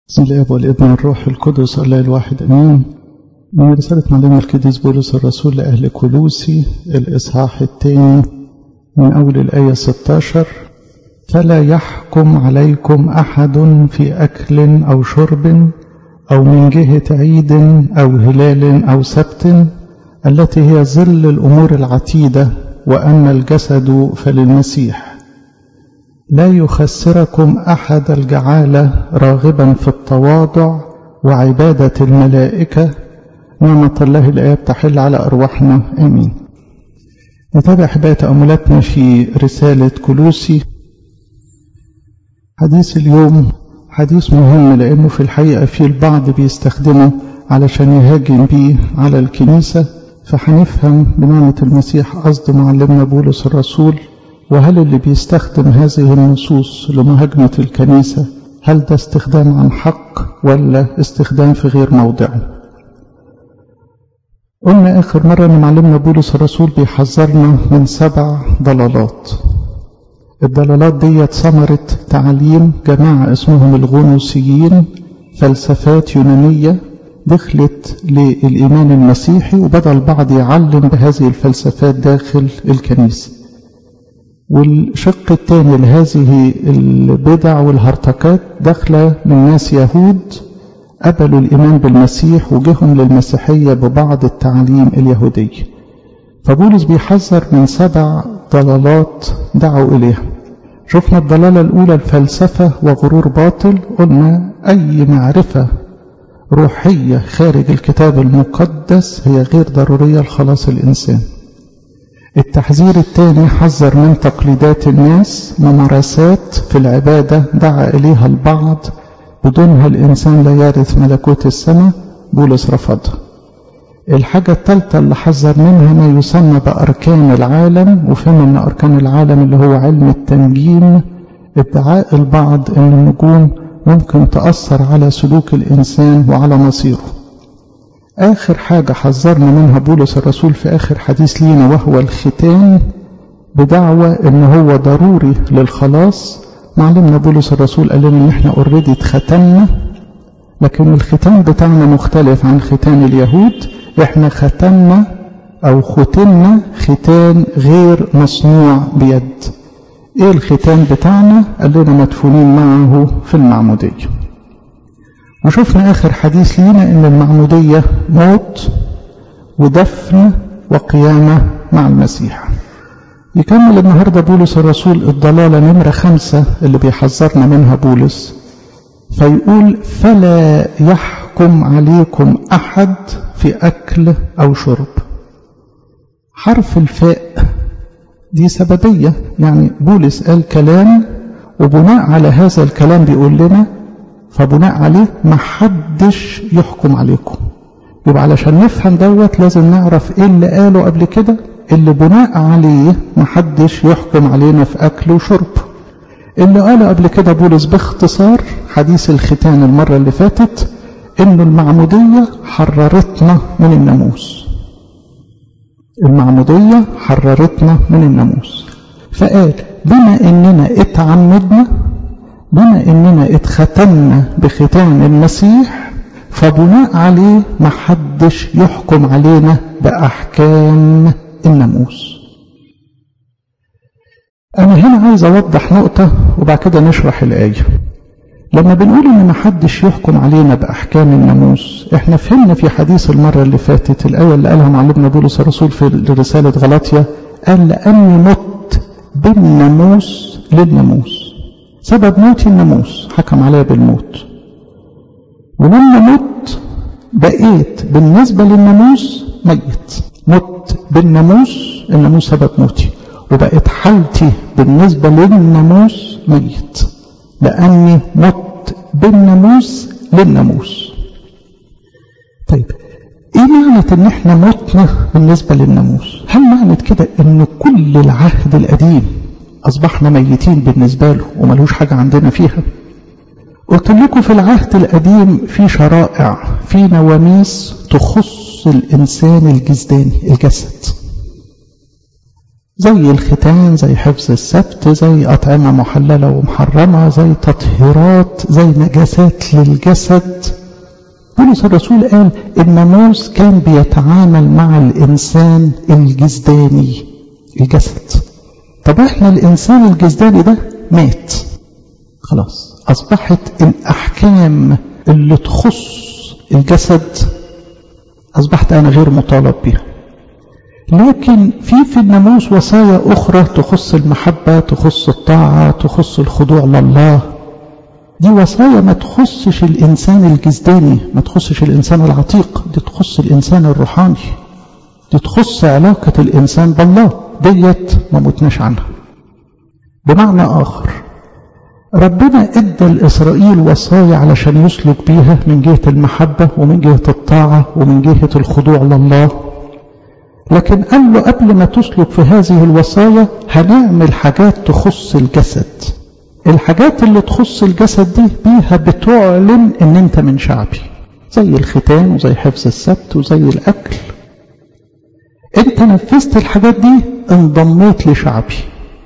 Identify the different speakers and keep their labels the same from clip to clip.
Speaker 1: بسم الله والابن والروح القدس الله الواحد امين من رسالة معلم القديس بولس الرسول لأهل كلوسي الإصحاح الثاني من أول الآية 16 فلا يحكم عليكم أحد في أكل أو شرب أو من جهة عيد أو هلال أو سبت التي هي ظل الأمور العتيدة وأما الجسد فللمسيح لا يخسركم أحد الجعالة راغبا في التواضع وعبادة الملائكة نعمة الله الآب تحل على أرواحنا آمين نتابع حباية تأملاتنا في رسالة كلوسي حديث اليوم حديث مهم لأنه في الحقيقة في البعض بيستخدمه علشان يهاجم بيه على الكنيسة فهنفهم بنعمة المسيح قصد معلمنا بولس الرسول وهل اللي بيستخدم هذه النصوص لمهاجمة الكنيسة هل ده استخدام عن حق ولا استخدام في غير موضعه قلنا آخر مرة أن معلمنا بولس الرسول بيحذرنا من سبع ضلالات الضلالات دي ثمرة تعليم جماعة اسمهم الغنوسيين فلسفات يونانية دخلت للإيمان المسيحي وبدأ البعض يعلم بهذه الفلسفات داخل الكنيسة والشق الثاني لهذه البدع والهرطقات داخلة من ناس يهود قبلوا الإيمان بالمسيح وجهم للمسيحية ببعض التعليم اليهودية فبولس بيحذر من سبع ضلالات دعوا إليها شفنا الضلالة الأولى الفلسفة وغرور باطل قلنا أي معرفة روحية خارج الكتاب المقدس هي غير ضرورية لخلاص الإنسان التحذير الثاني حذر من تقليدات الناس ممارسات في العبادة دعا إليها البعض بدونها الإنسان لا يرث ملكوت السماء بولس رفضها الحاجة الثالثة اللي حذر منها ما يسمى بأركان العالم وفهم أن أركان العالم اللي هو علم التنجيم ادعاء البعض أن النجوم ممكن تأثر على سلوك الإنسان وعلى مصيره آخر حاجة حذرنا منها بولس الرسول في آخر حديث لينا وهو الختان بدعوى أن هو ضروري للخلاص معلمنا بولس الرسول قال لنا ان احنا اوريدي اتختمنا لكن الختان بتاعنا مختلف عن ختان اليهود احنا ختمنا او ختمنا ختان غير مصنوع بيد ايه الختان بتاعنا قال لنا مدفونين معه في المعمودية وشفنا اخر حديث لينا ان المعمودية موت ودفن وقيامة مع المسيح يكمل النهاردة بولس الرسول الضلالة نمرة خمسة اللي بيحذرنا منها بولس فيقول فلا يحكم عليكم أحد في أكل أو شرب حرف الفاء دي سببية يعني بولس قال كلام وبناء على هذا الكلام بيقول لنا فبناء عليه ما حدش يحكم عليكم يبقى علشان نفهم دوت لازم نعرف ايه اللي قاله قبل كده اللي بناء عليه محدش يحكم علينا في أكل وشرب اللي قاله قبل كده بولس باختصار حديث الختان المرة اللي فاتت إن المعمودية حررتنا من الناموس المعمودية حررتنا من الناموس فقال بما إننا اتعمدنا بما إننا اتختمنا بختان المسيح فبناء عليه محدش يحكم علينا بأحكام الناموس أنا هنا عايز أوضح نقطة وبعد كده نشرح الآية لما بنقول إن محدش يحكم علينا بأحكام الناموس إحنا فهمنا في حديث المرة اللي فاتت الآية اللي قالها معلمنا بولس الرسول في رسالة غلاطيا قال لأني مت بالناموس للناموس سبب موتي الناموس حكم عليا بالموت ولما مت بقيت بالنسبة للناموس ميت مت بالناموس الناموس سبب موتي وبقت حالتي بالنسبة للناموس ميت لأني مت بالناموس للناموس طيب ايه معنى ان احنا متنا بالنسبة للناموس هل معنى كده ان كل العهد القديم اصبحنا ميتين بالنسبة له وملوش حاجة عندنا فيها قلت لكم في العهد القديم في شرائع في نواميس تخص الإنسان الجسداني الجسد زي الختان زي حفظ السبت زي أطعمة محللة ومحرمة زي تطهيرات زي نجاسات للجسد بولس الرسول قال الناموس كان بيتعامل مع الإنسان الجسداني الجسد طب احنا الإنسان الجسداني ده مات خلاص أصبحت الأحكام اللي تخص الجسد أصبحت أنا غير مطالب بها لكن في في الناموس وصايا أخرى تخص المحبة تخص الطاعة تخص الخضوع لله دي وصايا ما تخصش الإنسان الجسداني ما تخصش الإنسان العتيق دي تخص الإنسان الروحاني دي تخص علاقة الإنسان بالله ديت ما متناش عنها بمعنى آخر ربنا ادى لإسرائيل وصايا علشان يسلك بيها من جهة المحبة ومن جهة الطاعة ومن جهة الخضوع لله لكن قال له قبل ما تسلك في هذه الوصايا هنعمل حاجات تخص الجسد الحاجات اللي تخص الجسد دي بيها بتعلن ان انت من شعبي زي الختان وزي حفظ السبت وزي الاكل انت نفذت الحاجات دي انضميت لشعبي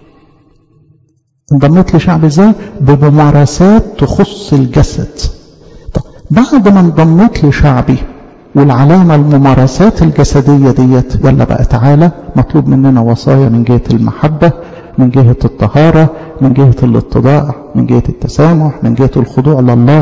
Speaker 1: انضميت لشعبي ازاي بممارسات تخص الجسد طب بعد ما انضميت لشعبي والعلامة الممارسات الجسدية ديت يلا بقى تعالى مطلوب مننا وصايا من جهة المحبة من جهة الطهارة من جهة الاتضاع من جهة التسامح من جهة الخضوع لله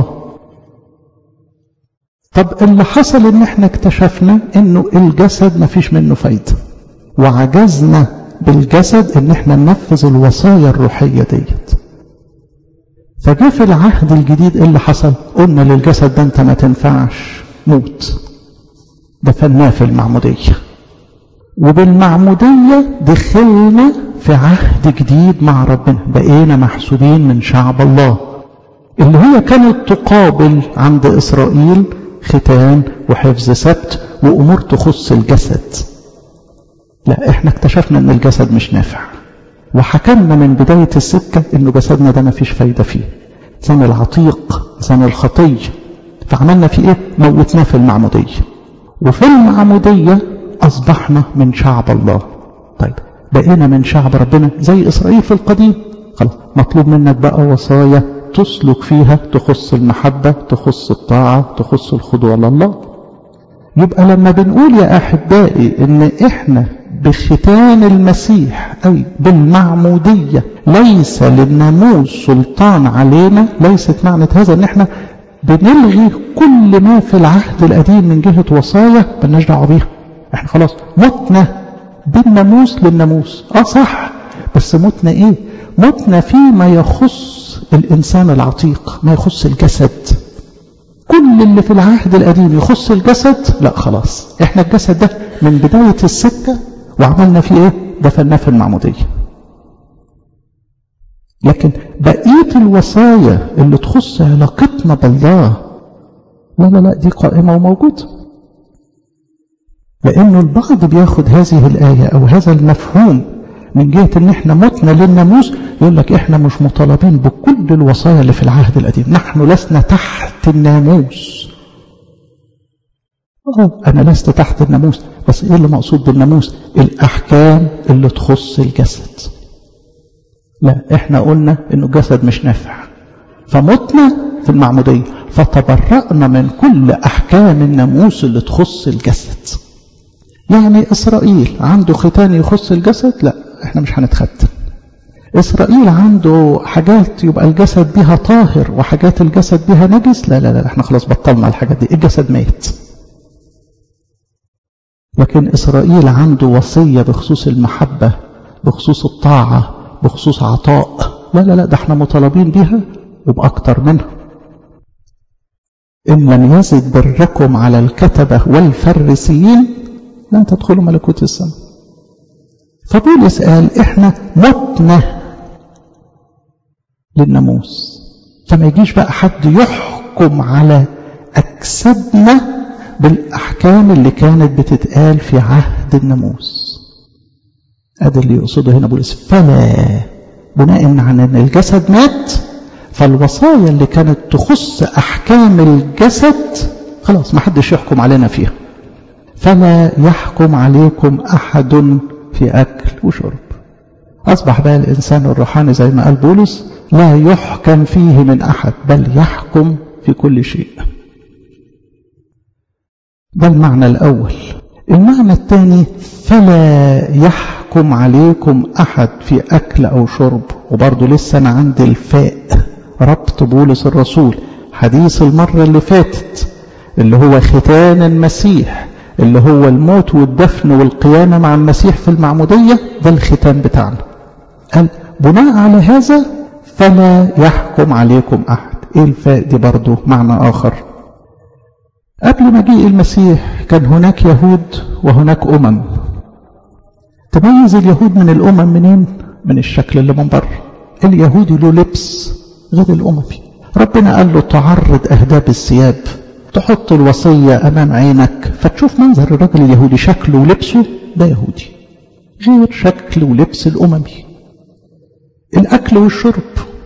Speaker 1: طب اللي حصل ان احنا اكتشفنا انه الجسد ما فيش منه فايدة وعجزنا بالجسد ان احنا ننفذ الوصايا الروحية ديت فجاء في العهد الجديد اللي حصل قلنا للجسد ده انت ما تنفعش موت دفناه في المعمودية وبالمعمودية دخلنا في عهد جديد مع ربنا بقينا محسوبين من شعب الله اللي هي كانت تقابل عند إسرائيل ختان وحفظ سبت وأمور تخص الجسد لا احنا اكتشفنا ان الجسد مش نافع وحكمنا من بداية السكة انه جسدنا ده مفيش فايدة فيه انسان العتيق انسان الخطية فعملنا فيه ايه موتناه في المعمودية وفي المعمودية اصبحنا من شعب الله طيب بقينا من شعب ربنا زي اسرائيل في القديم خلاص مطلوب منك بقى وصايا تسلك فيها تخص المحبة تخص الطاعة تخص الخضوع لله يبقى لما بنقول يا أحبائي إن إحنا بختان المسيح أي بالمعمودية ليس للناموس سلطان علينا ليست معنى هذا إن إحنا بنلغي كل ما في العهد القديم من جهة وصايا مالناش دعوة بيها إحنا خلاص متنا بالناموس للناموس اه صح بس متنا ايه متنا فيما يخص الانسان العتيق ما يخص الجسد كل اللي في العهد القديم يخص الجسد لا خلاص احنا الجسد ده من بداية السكة وعملنا فيه ايه دفناه في المعمودية لكن بقية الوصايا اللي تخص علاقتنا بالله لا لا لا دي قائمة وموجودة لأنه البعض بياخد هذه الآية أو هذا المفهوم من جهة ان احنا متنا للناموس يقول لك احنا مش مطالبين بكل الوصايا اللي في العهد القديم نحن لسنا تحت الناموس اه انا لست تحت الناموس بس ايه اللي مقصود بالناموس الاحكام اللي تخص الجسد لا احنا قلنا انه الجسد مش نافع فمتنا في المعمودية فتبرأنا من كل احكام الناموس اللي تخص الجسد يعني اسرائيل عنده ختان يخص الجسد لا احنا مش هنتختن اسرائيل عنده حاجات يبقى الجسد بها طاهر وحاجات الجسد بها نجس لا لا لا احنا خلاص بطلنا الحاجات دي الجسد ميت لكن اسرائيل عنده وصية بخصوص المحبة بخصوص الطاعة بخصوص عطاء لا لا لا ده احنا مطالبين بيها وبأكتر منها إن لم يزد بركم على الكتبة والفرسيين لن تدخلوا ملكوت السماء فبولس قال احنا متنا للناموس فما يجيش بقى حد يحكم على أجسادنا بالأحكام اللي كانت بتتقال في عهد الناموس هذا اللي يقصده هنا بولس فلا بناء على ان الجسد مات فالوصايا اللي كانت تخص أحكام الجسد خلاص ما حدش يحكم علينا فيها فلا يحكم عليكم أحد في أكل وشرب أصبح بقى الإنسان الروحاني زي ما قال بولس لا يحكم فيه من أحد بل يحكم في كل شيء ده المعنى الأول المعنى الثاني فلا يحكم عليكم أحد في أكل أو شرب وبرضه لسه أنا عندي الفاء ربط بولس الرسول حديث المرة اللي فاتت اللي هو ختان المسيح اللي هو الموت والدفن والقيامة مع المسيح في المعمودية ده الختان بتاعنا قال بناء على هذا فلا يحكم عليكم أحد إيه الفاء دي برضه معنى آخر قبل مجيء المسيح كان هناك يهود وهناك أمم تميز اليهود من الأمم منين؟ من الشكل اللي من بره اليهودي له لبس غير الأممي ربنا قال له تعرض أهداب الثياب تحط الوصية أمام عينك فتشوف منظر الرجل اليهودي شكله ولبسه ده يهودي غير شكل ولبس الأممي الأكل والشرب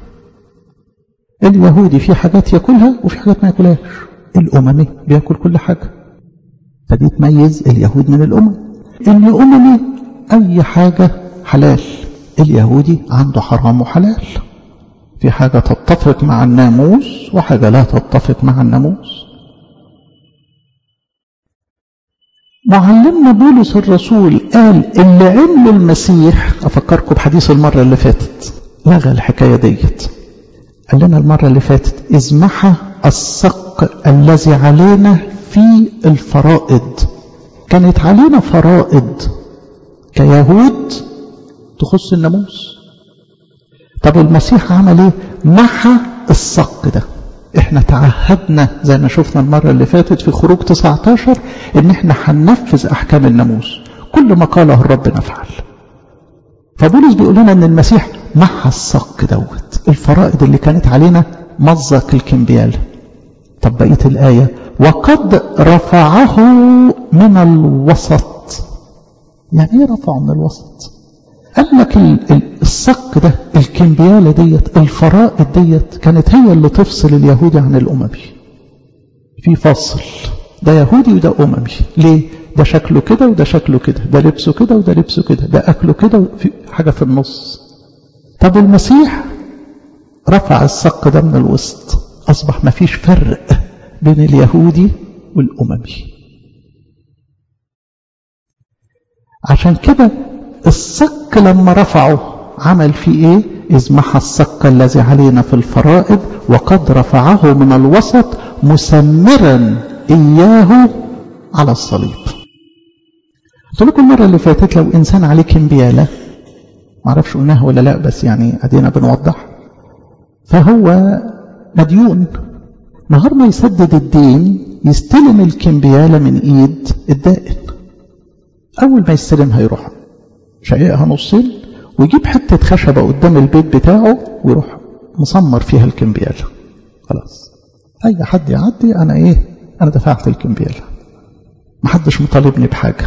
Speaker 1: اليهودي في حاجات ياكلها وفي حاجات ما ياكلهاش الأممي بياكل كل حاجة فدي تميز اليهود من الأمم الأممي أي حاجة حلال اليهودي عنده حرام وحلال في حاجة تتفق مع الناموس وحاجة لا تتفق مع الناموس معلمنا بولس الرسول قال اللي عمله المسيح أفكركم بحديث المرة اللي فاتت لغى الحكاية ديت قال لنا المرة اللي فاتت إذ محى الصق الذي علينا في الفرائض كانت علينا فرائض كيهود تخص الناموس طب المسيح عمل ايه محى الصق ده احنا تعهدنا زي ما شفنا المرة اللي فاتت في خروج 19 ان احنا هننفذ احكام الناموس كل ما قاله الرب نفعل فبولس بيقول لنا ان المسيح محى الصق دوت الفرائض اللي كانت علينا مزق الكمبيال طب بقية الآية وقد رفعه من الوسط يعني ايه رفعه من الوسط قال لك الصك ده الكمبيالة ديت الفرائض ديت كانت هي اللي تفصل اليهودي عن الأممي في فصل ده يهودي وده أممي ليه ده شكله كده وده شكله كده ده لبسه كده وده لبسه كده ده أكله كده وفي حاجة في النص طب المسيح رفع الصك ده من الوسط أصبح ما فيش فرق بين اليهودي والأممي عشان كده الصك لما رفعه عمل فيه ايه إذ محى الصك الذي علينا في الفرائض وقد رفعه من الوسط مسمرا إياه على الصليب قلت لكم المرة اللي فاتت لو إنسان عليه كمبيالة معرفش قلناها ولا لا بس يعني أدينا بنوضح فهو مديون نهار ما يسدد الدين يستلم الكمبيالة من إيد الدائن أول ما يستلم هيروح شقيقها نصين ويجيب حتة خشبة قدام البيت بتاعه ويروح مسمر فيها الكمبيالة خلاص أي حد يعدي أنا إيه أنا دفعت الكمبيالة محدش مطالبني بحاجة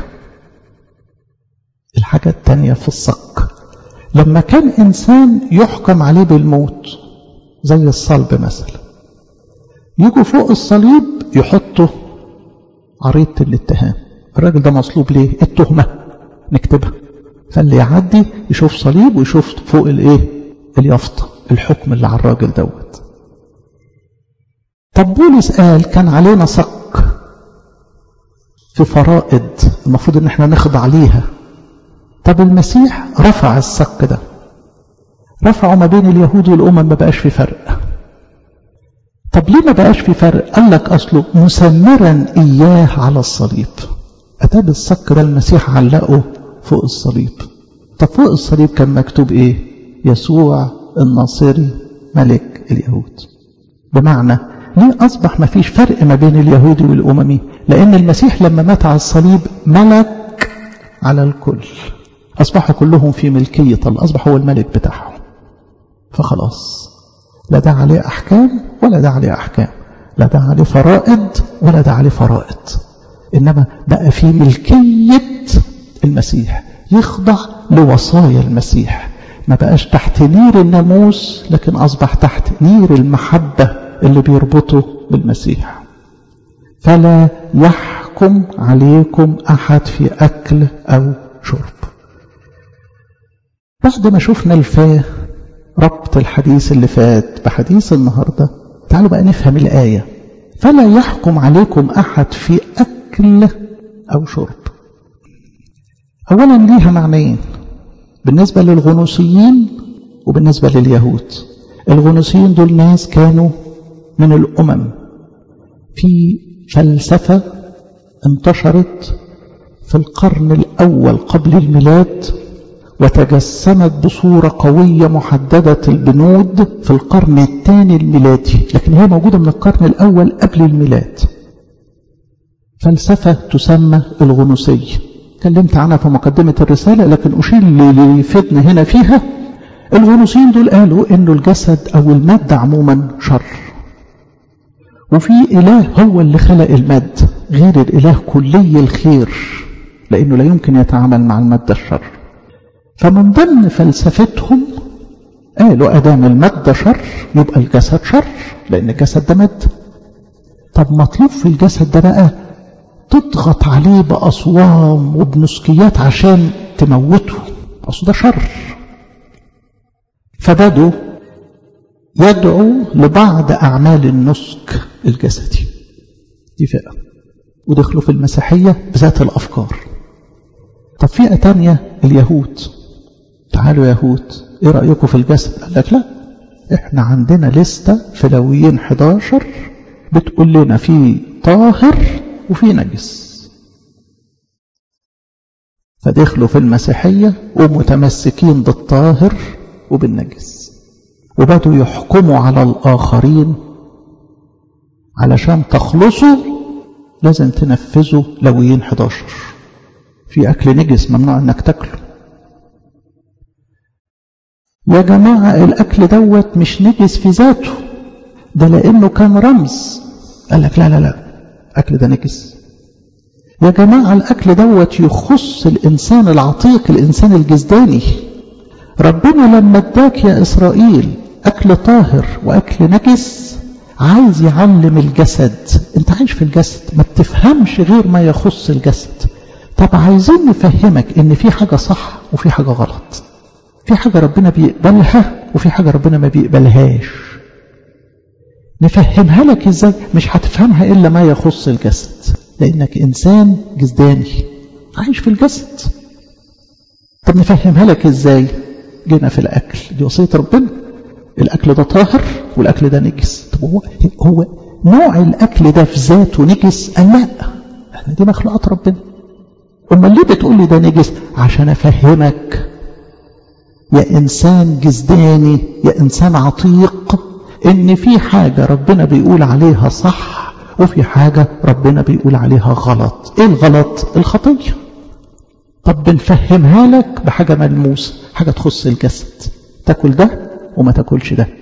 Speaker 1: الحاجة التانية في الصك لما كان إنسان يحكم عليه بالموت زي الصلب مثلا يجوا فوق الصليب يحطوا عريضة الاتهام الراجل ده مصلوب ليه التهمة نكتبها فاللي يعدي يشوف صليب ويشوف فوق الايه اليافطة الحكم اللي على الراجل دوت طب بولس قال كان علينا صك في فرائض المفروض ان احنا نخضع ليها طب المسيح رفع الصك ده رفعه ما بين اليهود والأمم ما بقاش في فرق طب ليه ما بقاش في فرق قال لك أصله مسمرا إياه على الصليب أتاب الصك ده المسيح علقه فوق الصليب طب فوق الصليب كان مكتوب إيه يسوع الناصري ملك اليهود بمعنى ليه أصبح ما فيش فرق ما بين اليهودي والأممي لأن المسيح لما مات على الصليب ملك على الكل أصبحوا كلهم في ملكية الله أصبح هو الملك بتاعهم فخلاص لا ده عليه أحكام ولا ده عليه أحكام لا ده عليه فرائض ولا ده عليه فرائض إنما بقى في ملكية المسيح يخضع لوصايا المسيح ما بقاش تحت نير الناموس لكن أصبح تحت نير المحبة اللي بيربطه بالمسيح فلا يحكم عليكم أحد في أكل أو شرب بعد ما شفنا الفاه ربط الحديث اللي فات بحديث النهاردة تعالوا بقى نفهم الآية فلا يحكم عليكم أحد في أكل أو شرب أولا ليها معنيين بالنسبة للغنوصيين وبالنسبة لليهود الغنوصيين دول ناس كانوا من الأمم في فلسفة انتشرت في القرن الأول قبل الميلاد وتجسمت بصورة قوية محددة البنود في القرن الثاني الميلادي لكن هي موجودة من القرن الأول قبل الميلاد فلسفة تسمى الغنوصية كلمت عنها في مقدمة الرسالة لكن أشير اللي يفيدنا هنا فيها الغنوصيين دول قالوا إنه الجسد أو المادة عموما شر وفي إله هو اللي خلق المادة غير الإله كلي الخير لأنه لا يمكن يتعامل مع المادة الشر فمن ضمن فلسفتهم قالوا أدام المادة شر يبقى الجسد شر لأن الجسد ده مادة طب مطلوب في الجسد ده بقى تضغط عليه بأصوام وبنسكيات عشان تموته أصل ده شر فبدوا يدعو لبعض أعمال النسك الجسدي دي فئة ودخلوا في المسيحية بذات الأفكار طب فئة تانية اليهود تعالوا يهود ايه رأيكم في الجسد قال لك لا احنا عندنا لستة في لويين 11 بتقول لنا في طاهر وفي نجس فدخلوا في المسيحية ومتمسكين بالطاهر وبالنجس وبدوا يحكموا على الآخرين علشان تخلصوا لازم تنفذوا لويين 11 في أكل نجس ممنوع أنك تاكله يا جماعة الأكل دوت مش نجس في ذاته ده لأنه كان رمز قال لك لا لا لا أكل ده نجس يا جماعة الأكل دوت يخص الإنسان العتيق الإنسان الجزداني ربنا لما اداك يا إسرائيل أكل طاهر وأكل نجس عايز يعلم الجسد انت عايش في الجسد ما بتفهمش غير ما يخص الجسد طب عايزين نفهمك ان في حاجة صح وفي حاجة غلط في حاجة ربنا بيقبلها وفي حاجة ربنا ما بيقبلهاش نفهمها لك ازاي مش هتفهمها الا ما يخص الجسد لانك انسان جسداني عايش في الجسد طب نفهمها لك ازاي جينا في الاكل دي وصية ربنا الاكل ده طاهر والاكل ده نجس طب هو هو نوع الاكل ده في ذاته نجس قال لا احنا دي مخلوقات ربنا امال ليه بتقول لي ده نجس عشان افهمك يا انسان جسداني يا انسان عتيق ان في حاجة ربنا بيقول عليها صح وفي حاجة ربنا بيقول عليها غلط ايه الغلط الخطية طب بنفهمها لك بحاجة ملموسة حاجة تخص الجسد تاكل ده وما تاكلش ده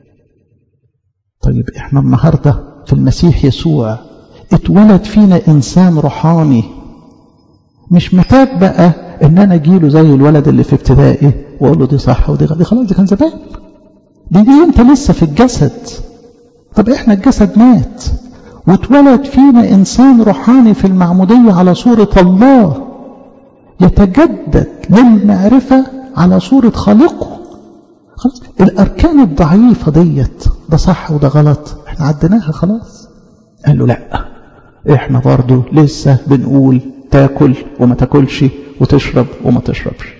Speaker 1: طيب احنا النهاردة في المسيح يسوع اتولد فينا انسان روحاني مش محتاج بقى ان انا اجيله زي الولد اللي في ابتدائي واقول له دي صح ودي غلط خلاص دي كان زمان دي دي انت لسه في الجسد طب احنا الجسد مات واتولد فينا انسان روحاني في المعمودية على صورة الله يتجدد للمعرفة على صورة خالقه خلاص الاركان الضعيفة ديت ده صح وده غلط احنا عديناها خلاص قال له لا احنا برضو لسه بنقول تاكل وما تاكلش وتشرب وما تشربش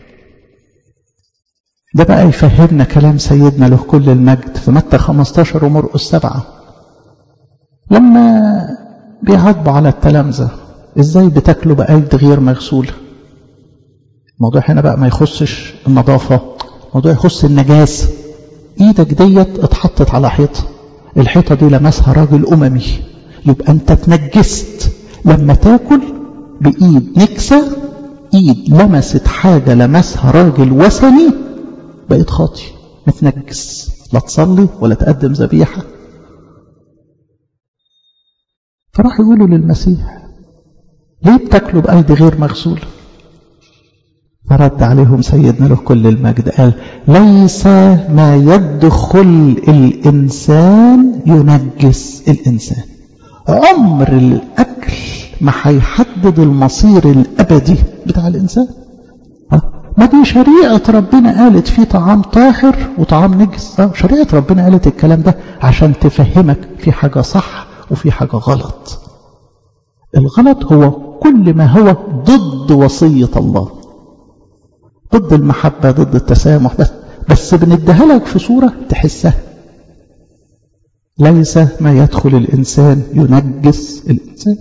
Speaker 1: ده بقى يفهمنا كلام سيدنا له كل المجد في متى 15 ومرقس 7 لما بيعاتبوا على التلامذة ازاي بتاكلوا بأيد غير مغسولة الموضوع هنا بقى ما يخصش النظافة الموضوع يخص النجاسة ايدك ديت اتحطت على حيطة الحيطة دي لمسها راجل أممي يبقى انت اتنجست لما تاكل بإيد نكسة إيد لمست حاجة لمسها راجل وثني بقيت خاطي متنجس لا تصلي ولا تقدم ذبيحة فراح يقولوا للمسيح ليه بتاكلوا بأيدي غير مغسولة فرد عليهم سيدنا له كل المجد قال ليس ما يدخل الإنسان ينجس الإنسان عمر الأكل ما هيحدد المصير الأبدي بتاع الإنسان ما دي شريعة ربنا قالت في طعام طاهر وطعام نجس اه شريعة ربنا قالت الكلام ده عشان تفهمك في حاجة صح وفي حاجة غلط الغلط هو كل ما هو ضد وصية الله ضد المحبة ضد التسامح بس بس بنديها لك في صورة تحسها ليس ما يدخل الإنسان ينجس الإنسان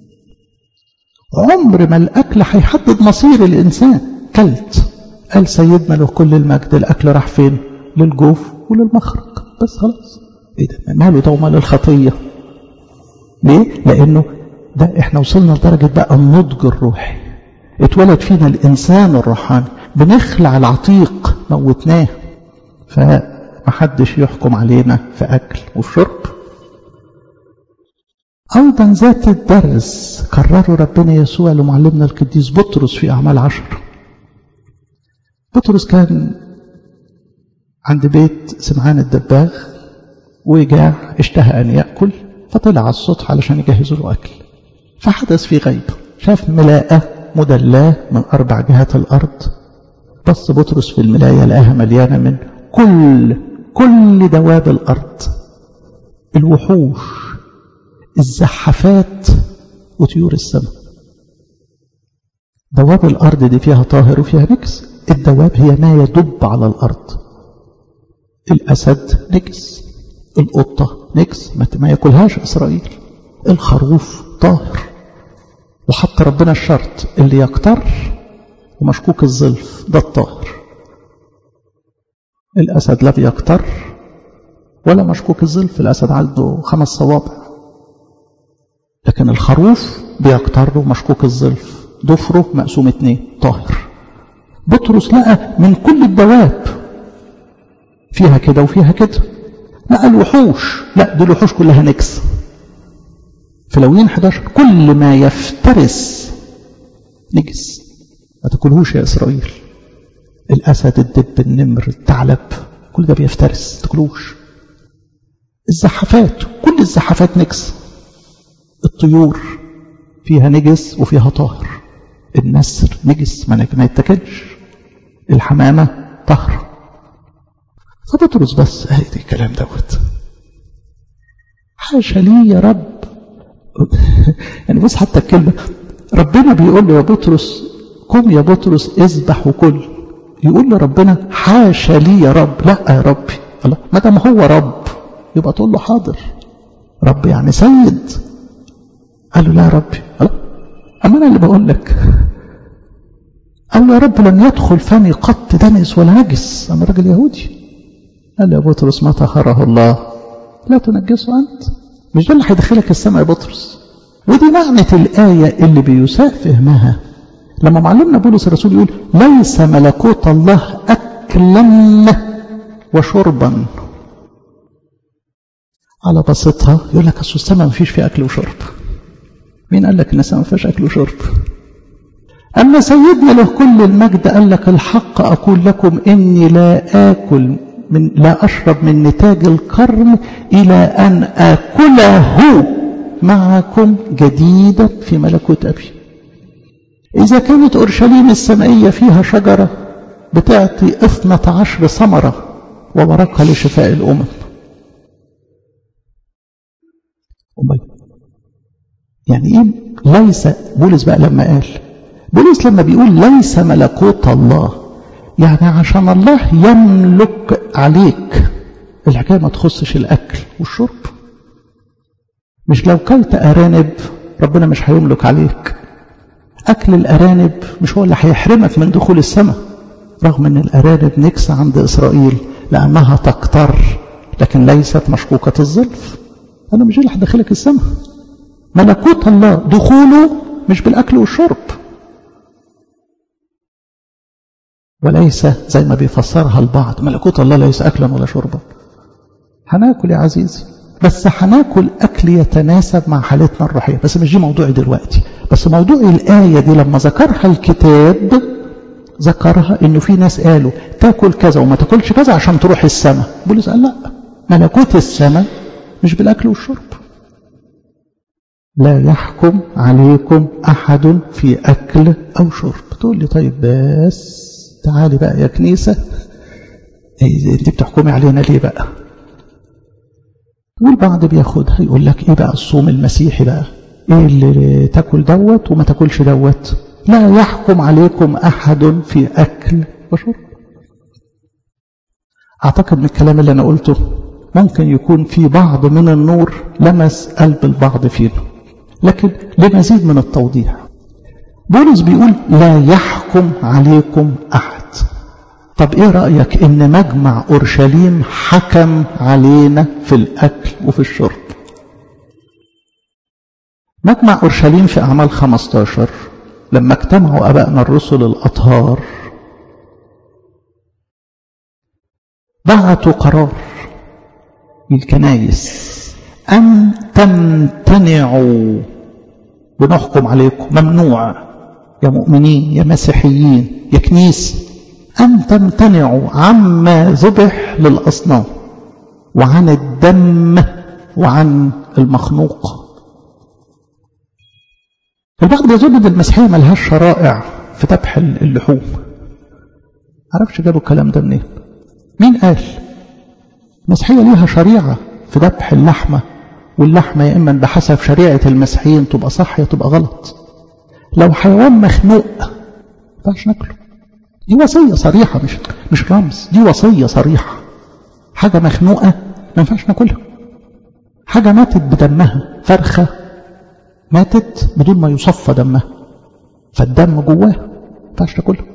Speaker 1: عمر ما الأكل هيحدد مصير الإنسان كلت قال سيدنا له كل المجد الأكل راح فين للجوف وللمخرج بس خلاص ايه ده ماله ده ومال الخطية ليه لأنه ده احنا وصلنا لدرجة بقى النضج الروحي اتولد فينا الإنسان الروحاني بنخلع العتيق موتناه فمحدش يحكم علينا في أكل وفي شرب أيضا ذات الدرس كرره ربنا يسوع لمعلمنا القديس بطرس في أعمال عشر بطرس كان عند بيت سمعان الدباغ وجاع اشتهى أن يأكل فطلع على السطح علشان يجهزوا له أكل فحدث في غيب شاف ملاءة مدلاة من أربع جهات الأرض بص بطرس في الملاية لقاها مليانة من كل كل دواب الأرض الوحوش الزحافات وطيور السماء دواب الأرض دي فيها طاهر وفيها نجس الدواب هي ما يدب على الأرض الأسد نجس القطة نجس ما ياكلهاش إسرائيل الخروف طاهر وحط ربنا الشرط اللي يكتر ومشكوك الظلف ده الطاهر الأسد لا بيكتر ولا مشكوك الظلف الأسد عنده خمس صوابع لكن الخروف بيكتر ومشكوك الظلف ضفره مقسوم اتنين طاهر بطرس لقى من كل الدواب فيها كده وفيها كده لقى الوحوش لا دي الوحوش كلها نكس في لوين 11 كل ما يفترس نجس ما تاكلهوش يا اسرائيل الاسد الدب النمر الثعلب كل ده بيفترس ما تاكلوش الزحافات كل الزحافات نجس الطيور فيها نجس وفيها طاهر النسر نجس ما يتاكلش الحمامة طهر فبطرس بس اهي دي الكلام دوت حاشا لي يا رب يعني بص حتى الكلمة ربنا بيقول له يا بطرس قم يا بطرس اذبح وكل يقول له ربنا حاشا لي يا رب لا يا ربي الله ما دام هو رب يبقى تقول له حاضر رب يعني سيد قال له لا يا ربي الله اما انا اللي بقول لك قال له يا رب لم يدخل فمي قط دنس ولا نجس انا راجل يهودي قال له يا بطرس ما طهره الله لا تنجسه انت مش ده اللي هيدخلك السماء يا بطرس ودي معنى الآية اللي بيساء فهمها لما معلمنا بولس الرسول يقول ليس ملكوت الله أكلا وشربا على بسيطها يقول لك أصل السماء ما فيش فيها أكل وشرب مين قال لك إن السماء ما فيهاش أكل وشرب أما سيدنا له كل المجد قال لك الحق أقول لكم إني لا آكل من لا أشرب من نتاج الكرم إلى أن آكله معكم جديدا في ملكوت أبي إذا كانت أورشليم السمائية فيها شجرة بتعطي اثنة عشر ثمرة وورقها لشفاء الأمم أمال يعني إيه ليس بولس بقى لما قال بولس لما بيقول ليس ملكوت الله يعني عشان الله يملك عليك الحكاية ما تخصش الأكل والشرب مش لو كلت أرانب ربنا مش هيملك عليك أكل الأرانب مش هو اللي هيحرمك من دخول السماء رغم أن الأرانب نكسة عند إسرائيل لأنها تقتر لكن ليست مشكوكة الظلف أنا مش اللي هدخلك السماء ملكوت الله دخوله مش بالأكل والشرب وليس زي ما بيفسرها البعض ملكوت الله ليس أكلا ولا شربا هناكل يا عزيزي بس هناكل أكل يتناسب مع حالتنا الروحية بس مش دي موضوعي دلوقتي بس موضوع الآية دي لما ذكرها الكتاب ذكرها انه في ناس قالوا تاكل كذا وما تاكلش كذا عشان تروح السماء بولس قال لا ملكوت السماء مش بالاكل والشرب لا يحكم عليكم احد في اكل او شرب تقول لي طيب بس تعالي بقى يا كنيسة انت بتحكمي علينا ليه بقى والبعض بياخدها يقول لك ايه بقى الصوم المسيحي بقى ايه اللي تاكل دوت وما تاكلش دوت لا يحكم عليكم احد في اكل وشرب اعتقد من الكلام اللي انا قلته ممكن يكون في بعض من النور لمس قلب البعض فينا لكن لمزيد من التوضيح بولس بيقول لا يحكم عليكم احد طب ايه رأيك ان مجمع اورشليم حكم علينا في الاكل وفي الشرب مجمع اورشليم في اعمال 15 لما اجتمعوا ابائنا الرسل الاطهار بعتوا قرار للكنايس ان تمتنعوا بنحكم عليكم ممنوع يا مؤمنين يا مسيحيين يا كنيسه أن تمتنعوا عما ذبح للأصنام وعن الدم وعن المخنوق البعض يظن ان المسيحيه ملهاش شرائع في ذبح اللحوم عرفش جابوا الكلام ده منين مين قال المسيحيه ليها شريعه في ذبح اللحمه واللحمه يا اما بحسب شريعه المسيحيين تبقى صح يا تبقى غلط لو حيوان مخنوق ما ينفعش ناكله دي وصية صريحة مش مش رمز دي وصية صريحة حاجة مخنوقة ما ينفعش ناكلها حاجة ماتت بدمها فرخة ماتت بدون ما يصفى دمها فالدم جواه ما ينفعش تاكلها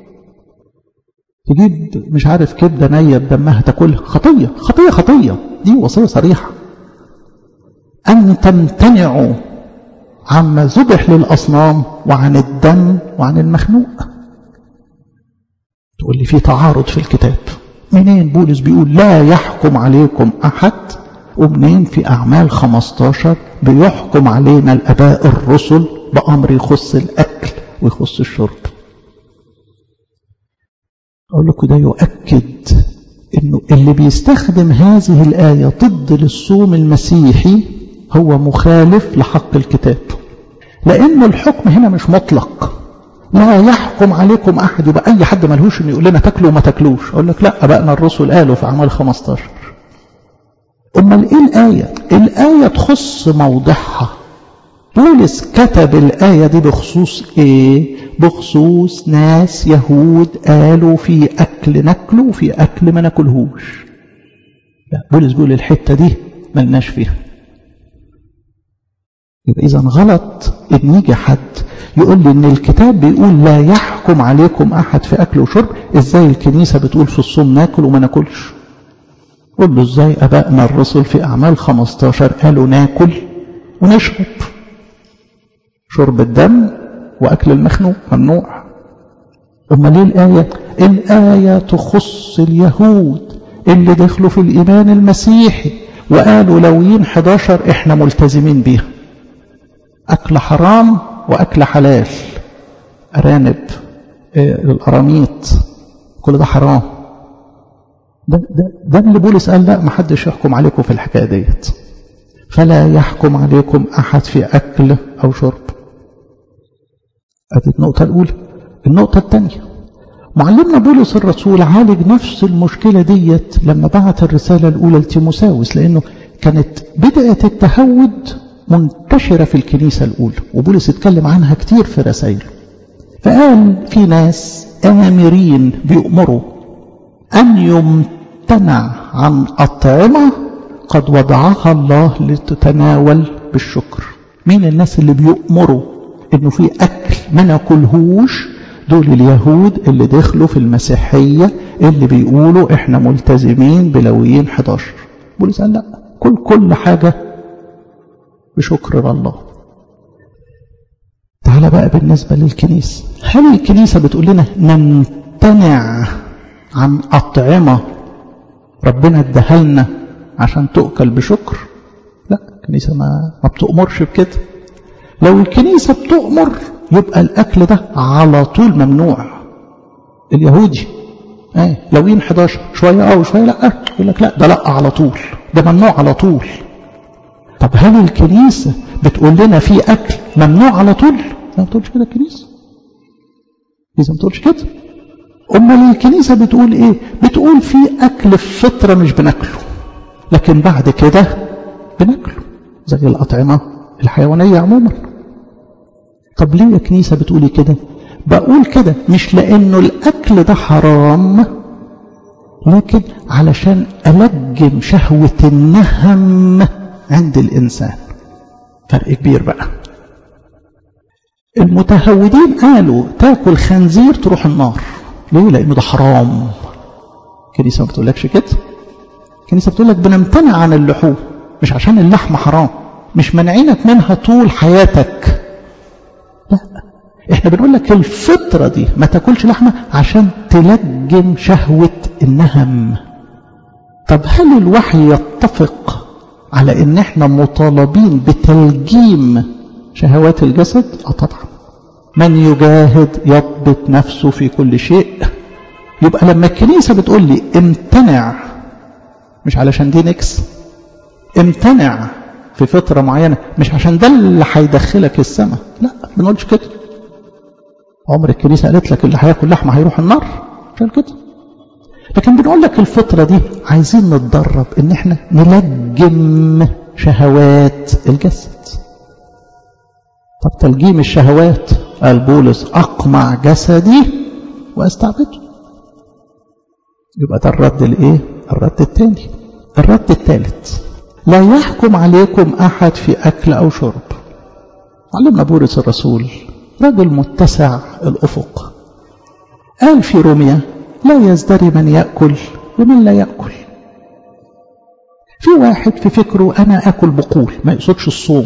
Speaker 1: تجيب مش عارف كبدة نية بدمها تاكلها خطية خطية خطية دي وصية صريحة أن تمتنعوا عما ذبح للأصنام وعن الدم وعن المخنوق تقول لي في تعارض في الكتاب منين بولس بيقول لا يحكم عليكم أحد ومنين في أعمال 15 بيحكم علينا الأباء الرسل بأمر يخص الأكل ويخص الشرب أقول لكم ده يؤكد أنه اللي بيستخدم هذه الآية ضد للصوم المسيحي هو مخالف لحق الكتاب لأن الحكم هنا مش مطلق لا يحكم عليكم أحد يبقى أي حد ملهوش إنه يقول لنا تاكلوا وما تاكلوش أقول لك لا أبائنا الرسل قالوا في أعمال 15 أمال إيه الآية؟ الآية تخص موضعها بولس كتب الآية دي بخصوص إيه؟ بخصوص ناس يهود قالوا في أكل ناكله وفي أكل ما ناكلهوش لا بولس بيقول الحتة دي ملناش فيها يبقى إذا غلط إن يجي حد يقول لي إن الكتاب بيقول لا يحكم عليكم أحد في أكل وشرب إزاي الكنيسة بتقول في الصوم ناكل وما ناكلش قول له إزاي أبائنا الرسل في أعمال 15 قالوا ناكل ونشرب شرب الدم وأكل المخنوق ممنوع أما ليه الآية الآية تخص اليهود اللي دخلوا في الإيمان المسيحي وقالوا لويين 11 إحنا ملتزمين بيها أكل حرام وأكل حلال أرانب الأراميط كل ده حرام ده, ده, ده اللي بولس قال لا ما حدش يحكم عليكم في الحكاية ديت فلا يحكم عليكم أحد في أكل أو شرب هذه النقطة الأولى النقطة الثانية معلمنا بولس الرسول عالج نفس المشكلة ديت لما بعت الرسالة الأولى لتيموساوس لأنه كانت بدأة التهود منتشرة في الكنيسة الأولى وبولس اتكلم عنها كتير في رسائله فقال في ناس آمرين بيؤمروا أن يمتنع عن أطعمة قد وضعها الله لتتناول بالشكر مين الناس اللي بيؤمروا انه في اكل ما ناكلهوش دول اليهود اللي دخلوا في المسيحية اللي بيقولوا احنا ملتزمين بلويين 11 بولس قال لا كل كل حاجة بشكر الله تعال بقى بالنسبة للكنيسة هل الكنيسة بتقول لنا نمتنع عن أطعمة ربنا اداها لنا عشان تؤكل بشكر لا الكنيسة ما, ما بتؤمرش بكده لو الكنيسة بتؤمر يبقى الأكل ده على طول ممنوع اليهودي ايه لوين 11 شوية اه وشوية لا يقول لك لا ده لا على طول ده ممنوع على طول طب هل الكنيسة بتقول لنا في أكل ممنوع على طول ما بتقولش كده الكنيسة إذا ما بتقولش كده أمال الكنيسة بتقول إيه بتقول في أكل في فطرة مش بناكله لكن بعد كده بناكله زي الأطعمة الحيوانية عموما طب ليه يا كنيسة بتقولي كده بقول كده مش لأنه الأكل ده حرام لكن علشان ألجم شهوة النهم عند الإنسان فرق كبير بقى المتهودين قالوا تاكل خنزير تروح النار ليه لأنه ده حرام الكنيسة ما بتقولكش كده الكنيسة بتقول لك بنمتنع عن اللحوم مش عشان اللحم حرام مش منعينك منها طول حياتك لا احنا بنقول لك الفطرة دي ما تاكلش لحمة عشان تلجم شهوة النهم طب هل الوحي يتفق على ان احنا مطالبين بتلجيم شهوات الجسد اه طبعا من يجاهد يضبط نفسه في كل شيء يبقى لما الكنيسة بتقول لي امتنع مش علشان دي نكس امتنع في فترة معينة مش عشان ده اللي هيدخلك السماء لا ما بنقولش كده عمر الكنيسة قالت لك اللي هياكل لحمة هيروح النار عشان كده لكن بنقول لك الفترة دي عايزين نتدرب ان احنا نلجم شهوات الجسد طب تلجيم الشهوات قال بولس اقمع جسدي واستعبده يبقى ده الرد الايه الرد الثاني الرد الثالث لا يحكم عليكم احد في اكل او شرب علمنا بولس الرسول رجل متسع الافق قال في روميا لا يزدري من ياكل ومن لا ياكل في واحد في فكره انا اكل بقول ما يقصدش الصوم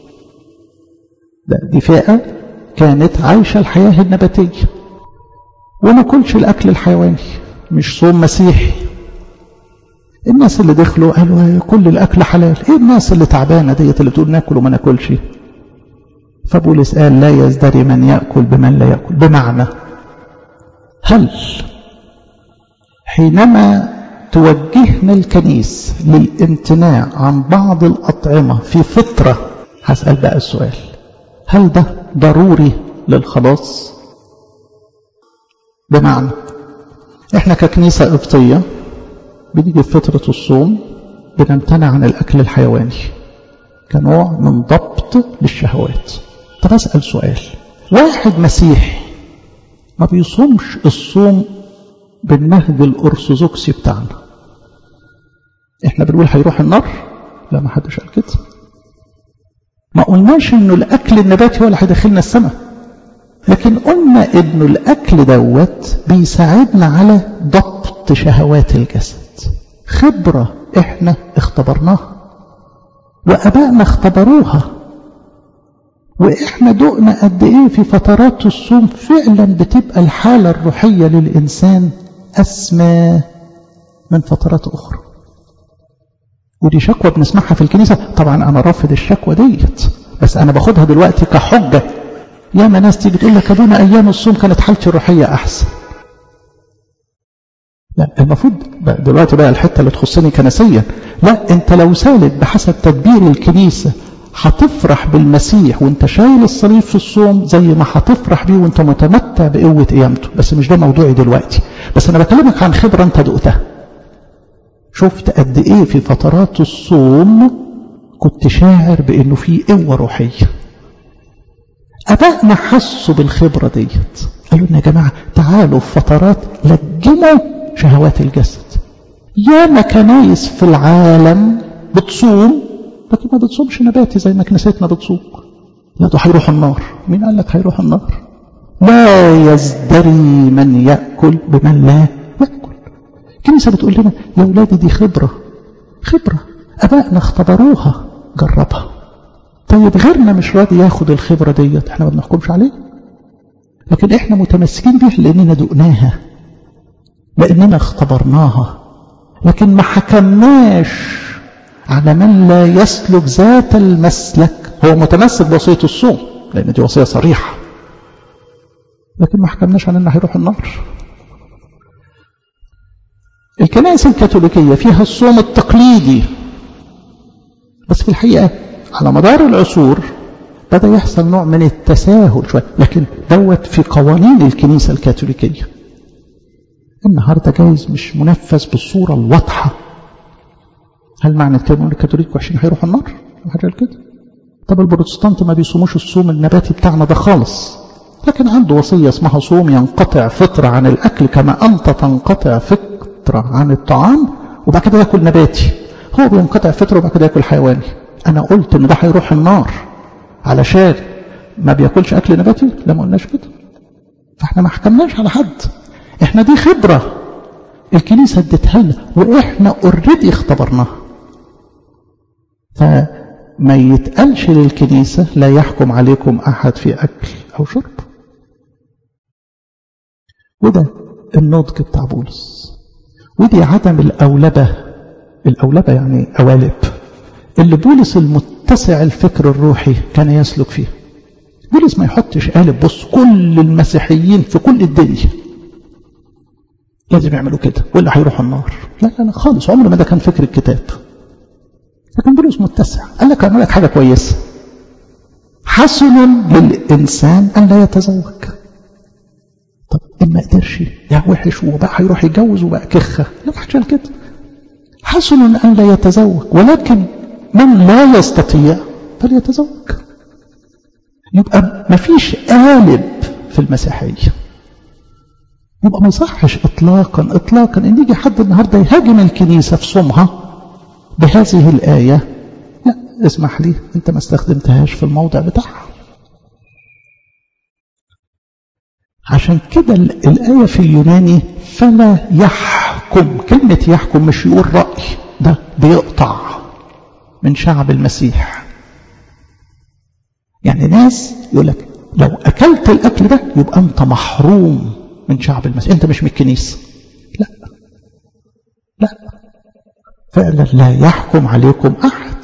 Speaker 1: ده دي فئه كانت عايشه الحياه النباتيه وما كلش الاكل الحيواني مش صوم مسيحي الناس اللي دخلوا قالوا كل الاكل حلال ايه الناس اللي تعبانه ديت اللي بتقول ناكل وما ناكلش فبولس قال لا يزدري من ياكل بمن لا ياكل بمعنى هل حينما توجهنا الكنيس للامتناع عن بعض الأطعمة في فطرة هسأل بقى السؤال هل ده ضروري للخلاص بمعنى احنا ككنيسة قبطية بنيجي في فترة الصوم بنمتنع عن الأكل الحيواني كنوع من ضبط للشهوات طب أسأل سؤال واحد مسيحي ما بيصومش الصوم بالنهج الأرثوذكسي بتاعنا احنا بنقول هيروح النار لا ما حدش قال كده ما قلناش انه الاكل النباتي هو اللي هيدخلنا السماء لكن قلنا انه الاكل دوت بيساعدنا على ضبط شهوات الجسد خبرة احنا اختبرناها وابائنا اختبروها واحنا دقنا قد ايه في فترات الصوم فعلا بتبقى الحالة الروحية للإنسان أسمى من فترات أخرى ودي شكوى بنسمعها في الكنيسة طبعا أنا رافض الشكوى ديت بس أنا باخدها دلوقتي كحجة ياما ناس تيجي تقول لك أبونا أيام الصوم كانت حالتي الروحية أحسن لا المفروض دلوقتي بقى الحتة اللي تخصني كنسيا لا أنت لو سالك بحسب تدبير الكنيسة هتفرح بالمسيح وانت شايل الصليب في الصوم زي ما هتفرح بيه وانت متمتع بقوة قيامته بس مش ده موضوعي دلوقتي بس انا بكلمك عن خبرة انت دقتها شفت قد ايه في فترات الصوم كنت شاعر بانه في قوة روحية ابائنا حسوا بالخبرة ديت قالوا لنا يا جماعة تعالوا في فترات لجموا شهوات الجسد ياما كنايس في العالم بتصوم لكن ما بتصومش نباتي زي ما كنيستنا بتصوم لا ده هيروح النار مين قال لك هيروح النار لا يزدري من يأكل بمن لا يأكل الكنيسة بتقول لنا يا أولادي دي خبرة خبرة أبائنا اختبروها جربها طيب غيرنا مش راضي ياخد الخبرة ديت احنا ما بنحكمش عليه لكن احنا متمسكين بيها لأننا دقناها لأننا اختبرناها لكن ما حكمناش على من لا يسلك ذات المسلك هو متمسك بوصية الصوم لأن دي وصية صريحة لكن ما حكمناش على أنه هيروح النار الكنائس الكاثوليكية فيها الصوم التقليدي بس في الحقيقة على مدار العصور بدأ يحصل نوع من التساهل شوية لكن دوت في قوانين الكنيسة الكاثوليكية النهارده جايز مش منفذ بالصوره الواضحه هل معنى كده ان الكاثوليك وحشين هيروحوا النار؟ حاجه كده طب البروتستانت ما بيصوموش الصوم النباتي بتاعنا ده خالص لكن عنده وصيه اسمها صوم ينقطع فطره عن الاكل كما انت تنقطع فطره عن الطعام وبعد كده ياكل نباتي هو بينقطع فطره وبعد كده ياكل حيواني انا قلت ان ده هيروح النار علشان ما بياكلش اكل نباتي لا ما قلناش كده فاحنا ما حكمناش على حد احنا دي خبره الكنيسه اديتها لنا واحنا اوريدي اختبرناها فما يتقالش للكنيسه لا يحكم عليكم احد في اكل او شرب وده النضج بتاع بولس ودي عدم الاولبه الاولبه يعني قوالب اللي بولس المتسع الفكر الروحي كان يسلك فيه بولس ما يحطش قالب بص كل المسيحيين في كل الدنيا لازم يعملوا كده ولا هيروحوا النار لا لا لا خالص عمر ما ده كان فكر الكتاب لكن بولس متسع قال لك اعمل لك حاجه كويسه حسن للانسان ان لا يتزوج طب ان ما قدرش يا وحش وبقى هيروح يتجوز وبقى كخه لا ما حدش قال كده حسن ان لا يتزوج ولكن من لا يستطيع فليتزوج يبقى ما فيش قالب في المسيحيه يبقى ما يصحش اطلاقا اطلاقا ان يجي حد النهارده يهاجم الكنيسه في صومها بهذه الايه لا اسمح لي انت ما استخدمتهاش في الموضع بتاعها عشان كده الآية في اليوناني فلا يحكم كلمة يحكم مش يقول رأي ده بيقطع من شعب المسيح يعني ناس يقول لك لو أكلت الأكل ده يبقى أنت محروم من شعب المسيح أنت مش من الكنيسة لا لا فعلا لا يحكم عليكم أحد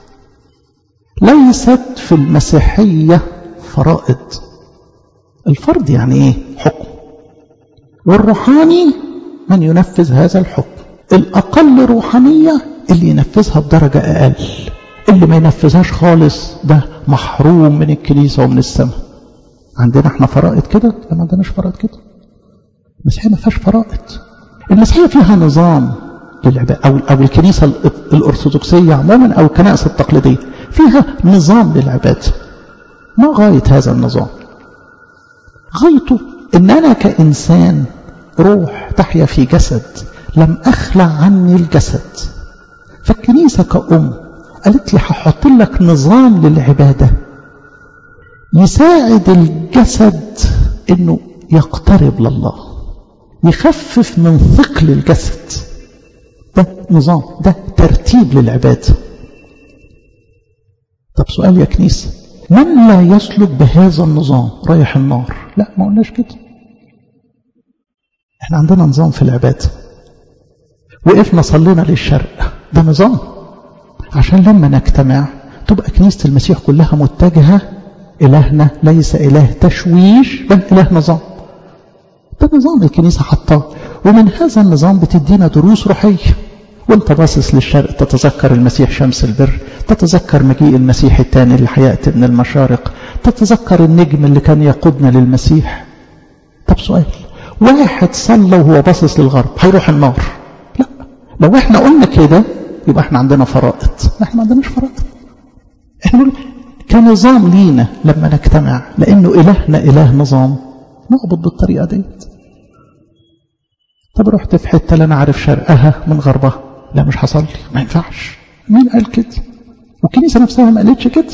Speaker 1: ليست في المسيحية فرائض الفرض يعني ايه حكم والروحاني من ينفذ هذا الحكم الأقل روحانية اللي ينفذها بدرجة أقل اللي ما ينفذهاش خالص ده محروم من الكنيسة ومن السماء عندنا احنا فرائض كده لا ما عندناش فرائض كده المسيحية ما فيهاش فرائض المسيحية فيها نظام للعبادة أو, أو الكنيسة الأرثوذكسية عموما أو الكنائس التقليدية فيها نظام للعبادة ما غاية هذا النظام غايته ان انا كانسان روح تحيا في جسد لم اخلع عني الجسد فالكنيسه كأم قالت لي هحط لك نظام للعباده يساعد الجسد انه يقترب لله يخفف من ثقل الجسد ده نظام ده ترتيب للعباده طب سؤال يا كنيسه من لا يسلك بهذا النظام رايح النار لا ما قلناش كده احنا عندنا نظام في العبادة وقفنا صلينا للشرق ده نظام عشان لما نجتمع تبقى كنيسة المسيح كلها متجهة إلهنا ليس إله تشويش بل إله نظام ده نظام الكنيسة حطاه ومن هذا النظام بتدينا دروس روحية وانت باصص للشرق تتذكر المسيح شمس البر تتذكر مجيء المسيح الثاني اللي هيأتي من المشارق تتذكر النجم اللي كان يقودنا للمسيح طب سؤال واحد صلى وهو باصص للغرب هيروح النار لا لو احنا قلنا كده يبقى احنا عندنا فرائض احنا ما عندناش فرائض احنا نقول كنظام لينا لما نجتمع لانه الهنا اله نظام نعبد بالطريقه ديت طب رحت في حته لا انا عارف شرقها من غربها لا مش هصلي ما ينفعش مين قال كده والكنيسه نفسها ما قالتش كده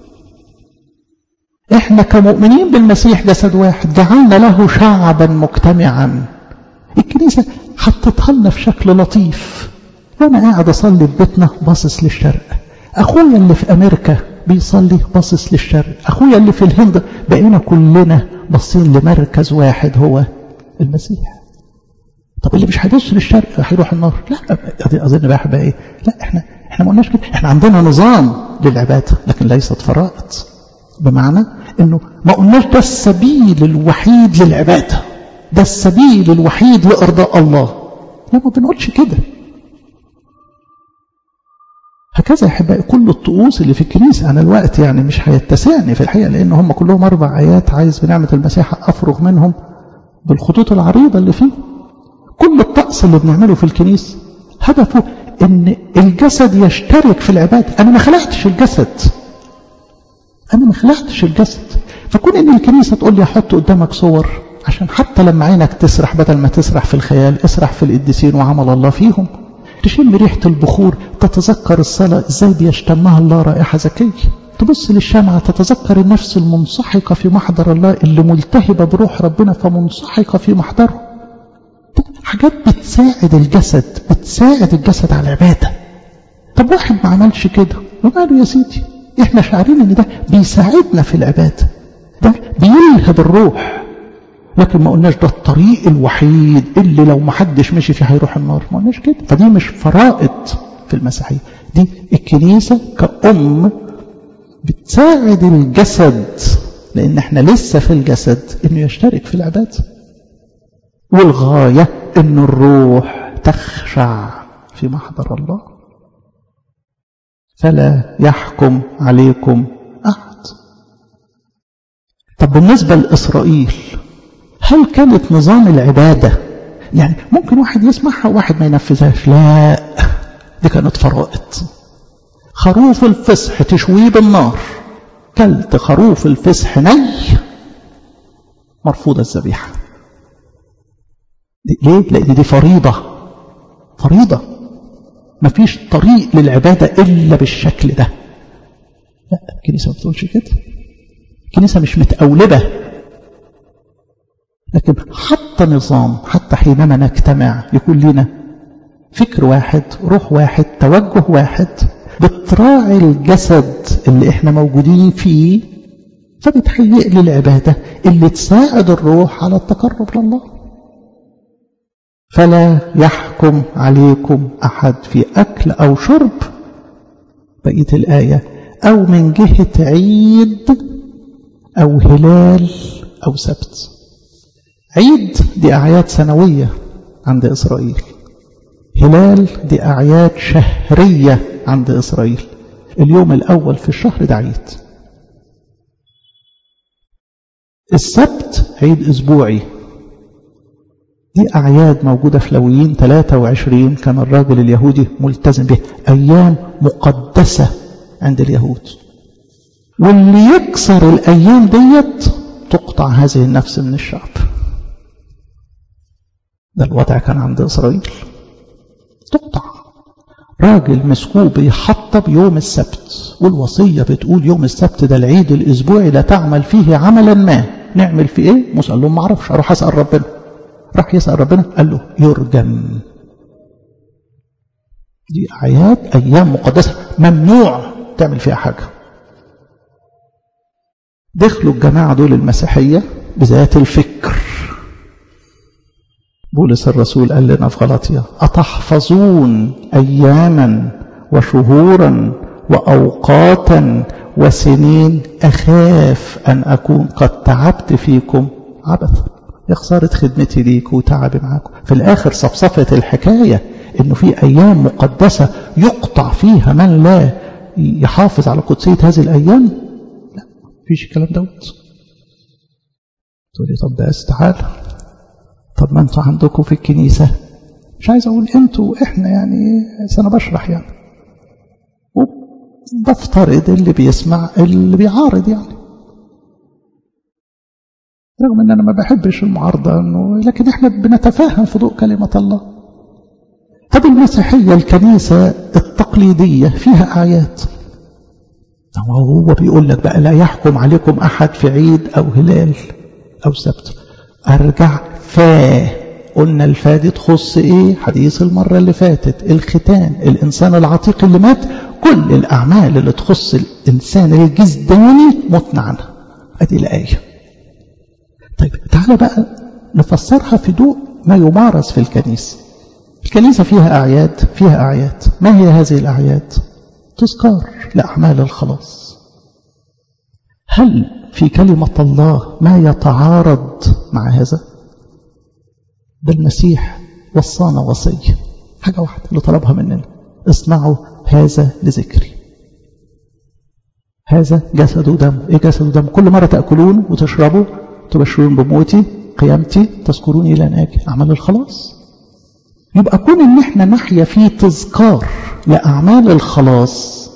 Speaker 1: احنا كمؤمنين بالمسيح جسد واحد جعلنا له شعبا مجتمعا الكنيسه حطتها لنا في شكل لطيف وانا قاعد اصلي في بيتنا باصص للشرق اخويا اللي في امريكا بيصلي باصص للشرق اخويا اللي في الهند بقينا كلنا باصين لمركز واحد هو المسيح طب اللي مش هيبص للشرق هيروح النار لا اظن بقى بقى ايه لا احنا احنا ما قلناش كده احنا عندنا نظام للعباده لكن ليست فرائض بمعنى انه ما قلناش ده السبيل الوحيد للعباده ده السبيل الوحيد لارضاء الله لا ما بنقولش كده هكذا يا احبائي كل الطقوس اللي في الكنيسه انا الوقت يعني مش هيتسعني في الحقيقه لان هم كلهم اربع ايات عايز بنعمه المسيح افرغ منهم بالخطوط العريضه اللي فيه كل الطقس اللي بنعمله في الكنيسة هدفه ان الجسد يشترك في العبادة انا ما خلقتش الجسد انا ما خلقتش الجسد فكون ان الكنيسة تقول لي احط قدامك صور عشان حتى لما عينك تسرح بدل ما تسرح في الخيال اسرح في القديسين وعمل الله فيهم تشم ريحة البخور تتذكر الصلاة ازاي بيشتمها الله رائحة زكية تبص للشمعة تتذكر النفس المنسحقة في محضر الله اللي ملتهبة بروح ربنا فمنسحقة في محضره حاجات بتساعد الجسد بتساعد الجسد على العبادة طب واحد ما عملش كده وماله يا سيدي احنا شعرين ان ده بيساعدنا في العبادة ده بيلهب الروح لكن ما قلناش ده الطريق الوحيد اللي لو ما حدش مشي فيه هيروح النار ما قلناش كده فدي مش فرائض في المسيحية دي الكنيسة كأم بتساعد الجسد لأن احنا لسه في الجسد انه يشترك في العبادة والغاية ان الروح تخشع في محضر الله فلا يحكم عليكم أحد طب بالنسبة لإسرائيل هل كانت نظام العبادة يعني ممكن واحد يسمعها وواحد ما ينفذهاش لا دي كانت فرائض خروف الفصح تشويه بالنار كلت خروف الفصح ني مرفوضة الذبيحة ليه؟ لأن دي فريضة فريضة مفيش طريق للعبادة إلا بالشكل ده لا الكنيسة ما بتقولش كده الكنيسة مش متأولبة لكن حتى نظام حتى حينما نجتمع يكون لنا فكر واحد روح واحد توجه واحد بتراعي الجسد اللي احنا موجودين فيه فبتهيئ للعبادة اللي تساعد الروح على التقرب لله فلا يحكم عليكم أحد في أكل أو شرب بقية الآية أو من جهة عيد أو هلال أو سبت عيد دي أعياد سنوية عند إسرائيل هلال دي أعياد شهرية عند إسرائيل اليوم الأول في الشهر ده عيد السبت عيد أسبوعي دي أعياد موجودة في لويين 23 كان الراجل اليهودي ملتزم به أيام مقدسة عند اليهود واللي يكسر الأيام ديت تقطع هذه النفس من الشعب ده الوضع كان عند إسرائيل تقطع راجل مسكوه بيحطب يوم السبت والوصية بتقول يوم السبت ده العيد الأسبوعي لا تعمل فيه عملا ما نعمل فيه ايه موسى قال لهم ما اعرفش اروح اسال ربنا راح يسال ربنا قال له يرجم دي اعياد ايام مقدسه ممنوع تعمل فيها حاجه دخلوا الجماعه دول المسيحيه بذات الفكر بولس الرسول قال لنا في غلطية أتحفظون أياما وشهورا وأوقاتا وسنين أخاف أن أكون قد تعبت فيكم عبثا يا خسارة خدمتي ليك وتعبي معاكم في الآخر صفصفة الحكاية إنه في أيام مقدسة يقطع فيها من لا يحافظ على قدسية هذه الأيام لا فيش الكلام دوت تقول لي طب ده استعالة طب ما انتوا عندكم في الكنيسة مش عايز اقول انتوا واحنا يعني انا بشرح يعني وبفترض اللي بيسمع اللي بيعارض يعني رغم ان انا ما بحبش المعارضة انه لكن احنا بنتفاهم في ضوء كلمة الله طب المسيحية الكنيسة التقليدية فيها آيات هو بيقول لك بقى لا يحكم عليكم أحد في عيد أو هلال أو سبت أرجع فا قلنا الفا دي تخص ايه حديث المرة اللي فاتت الختان الانسان العتيق اللي مات كل الاعمال اللي تخص الانسان الجسداني متنا عنها ادي الايه طيب تعالى بقى نفسرها في ضوء ما يمارس في الكنيسة الكنيسة فيها أعياد فيها أعياد ما هي هذه الأعياد تذكار لأعمال الخلاص هل في كلمة الله ما يتعارض مع هذا ده المسيح وصانا وصية حاجة واحدة اللي طلبها مننا اصنعوا هذا لذكري هذا جسد ودم ايه جسد ودم كل مرة تأكلون وتشربوا تبشرون بموتي قيامتي تذكروني إلى أن آجي أعمال الخلاص يبقى كون ان احنا نحيا في تذكار لأعمال الخلاص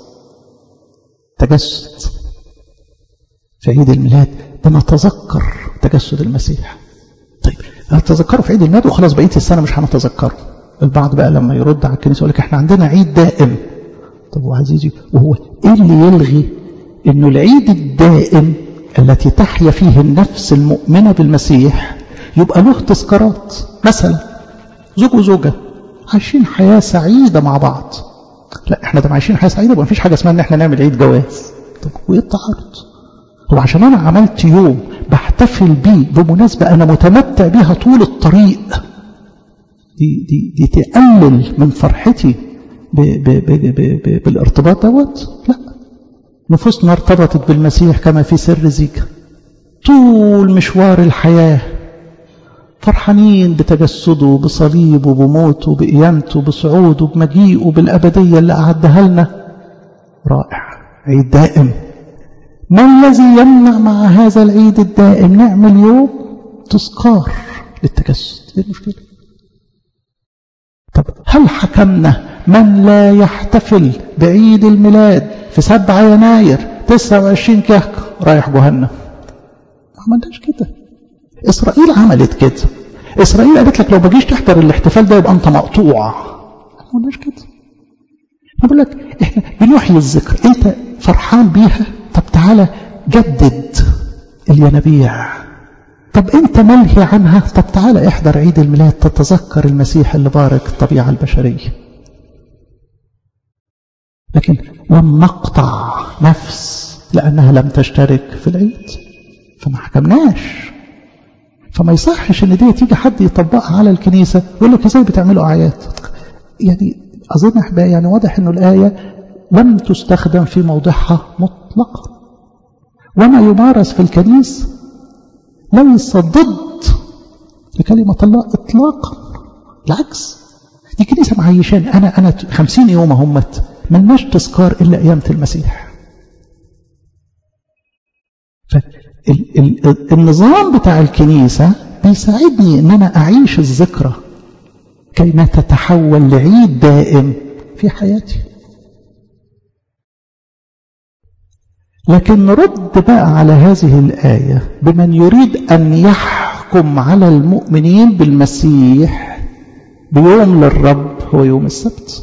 Speaker 1: تجسد في عيد الميلاد بنتذكر تجسد المسيح طيب هتذكره في عيد الميلاد وخلاص بقيه السنه مش هنتذكره البعض بقى لما يرد على الكنيسه يقول لك احنا عندنا عيد دائم طب وعزيزي وهو ايه اللي يلغي انه العيد الدائم التي تحيا فيه النفس المؤمنه بالمسيح يبقى له تذكارات مثلا زوج وزوجه عايشين حياه سعيده مع بعض لا احنا ده عايشين حياه سعيده ومفيش حاجه اسمها ان احنا نعمل عيد جواز طب وايه التعارض هو عشان انا عملت يوم بحتفل بيه بمناسبة انا متمتع بيها طول الطريق دي, دي, دي تقلل من فرحتي ب ب ب ب ب بالارتباط دوت لا نفوسنا ارتبطت بالمسيح كما في سر زيكا طول مشوار الحياة فرحانين بتجسده بصليبه بموته بقيامته بصعوده بمجيئه بالأبدية اللي أعدها لنا رائع عيد دائم ما الذي يمنع مع هذا العيد الدائم نعمل يوم تذكار للتجسد ايه المشكله طب هل حكمنا من لا يحتفل بعيد الميلاد في 7 يناير 29 كهك رايح جهنم ما عملناش كده اسرائيل عملت كده اسرائيل قالت لك لو ما جيش تحضر الاحتفال ده يبقى انت مقطوع ما عملناش كده بقول لك احنا بنحيي الذكر انت فرحان بيها طب تعالى جدد الينابيع طب انت ملهي عنها طب تعالى احضر عيد الميلاد تتذكر المسيح اللي بارك الطبيعة البشرية لكن لم نقطع نفس لأنها لم تشترك في العيد فما حكمناش فما يصحش ان دي تيجي حد يطبقها على الكنيسة يقول لك ازاي بتعملوا اعياد يعني اظن احبائي يعني واضح انه الايه لم تستخدم في موضعها مطلقا وما يمارس في الكنيسة ليس ضد لكلمة الله إطلاقا بالعكس دي كنيسة معيشان أنا أنا خمسين يوم همت ملناش تذكار إلا قيامة المسيح فالنظام بتاع الكنيسة بيساعدني ان انا اعيش الذكرى كيما تتحول لعيد دائم في حياتي لكن نرد بقى على هذه الآية بمن يريد أن يحكم على المؤمنين بالمسيح بيوم للرب هو يوم السبت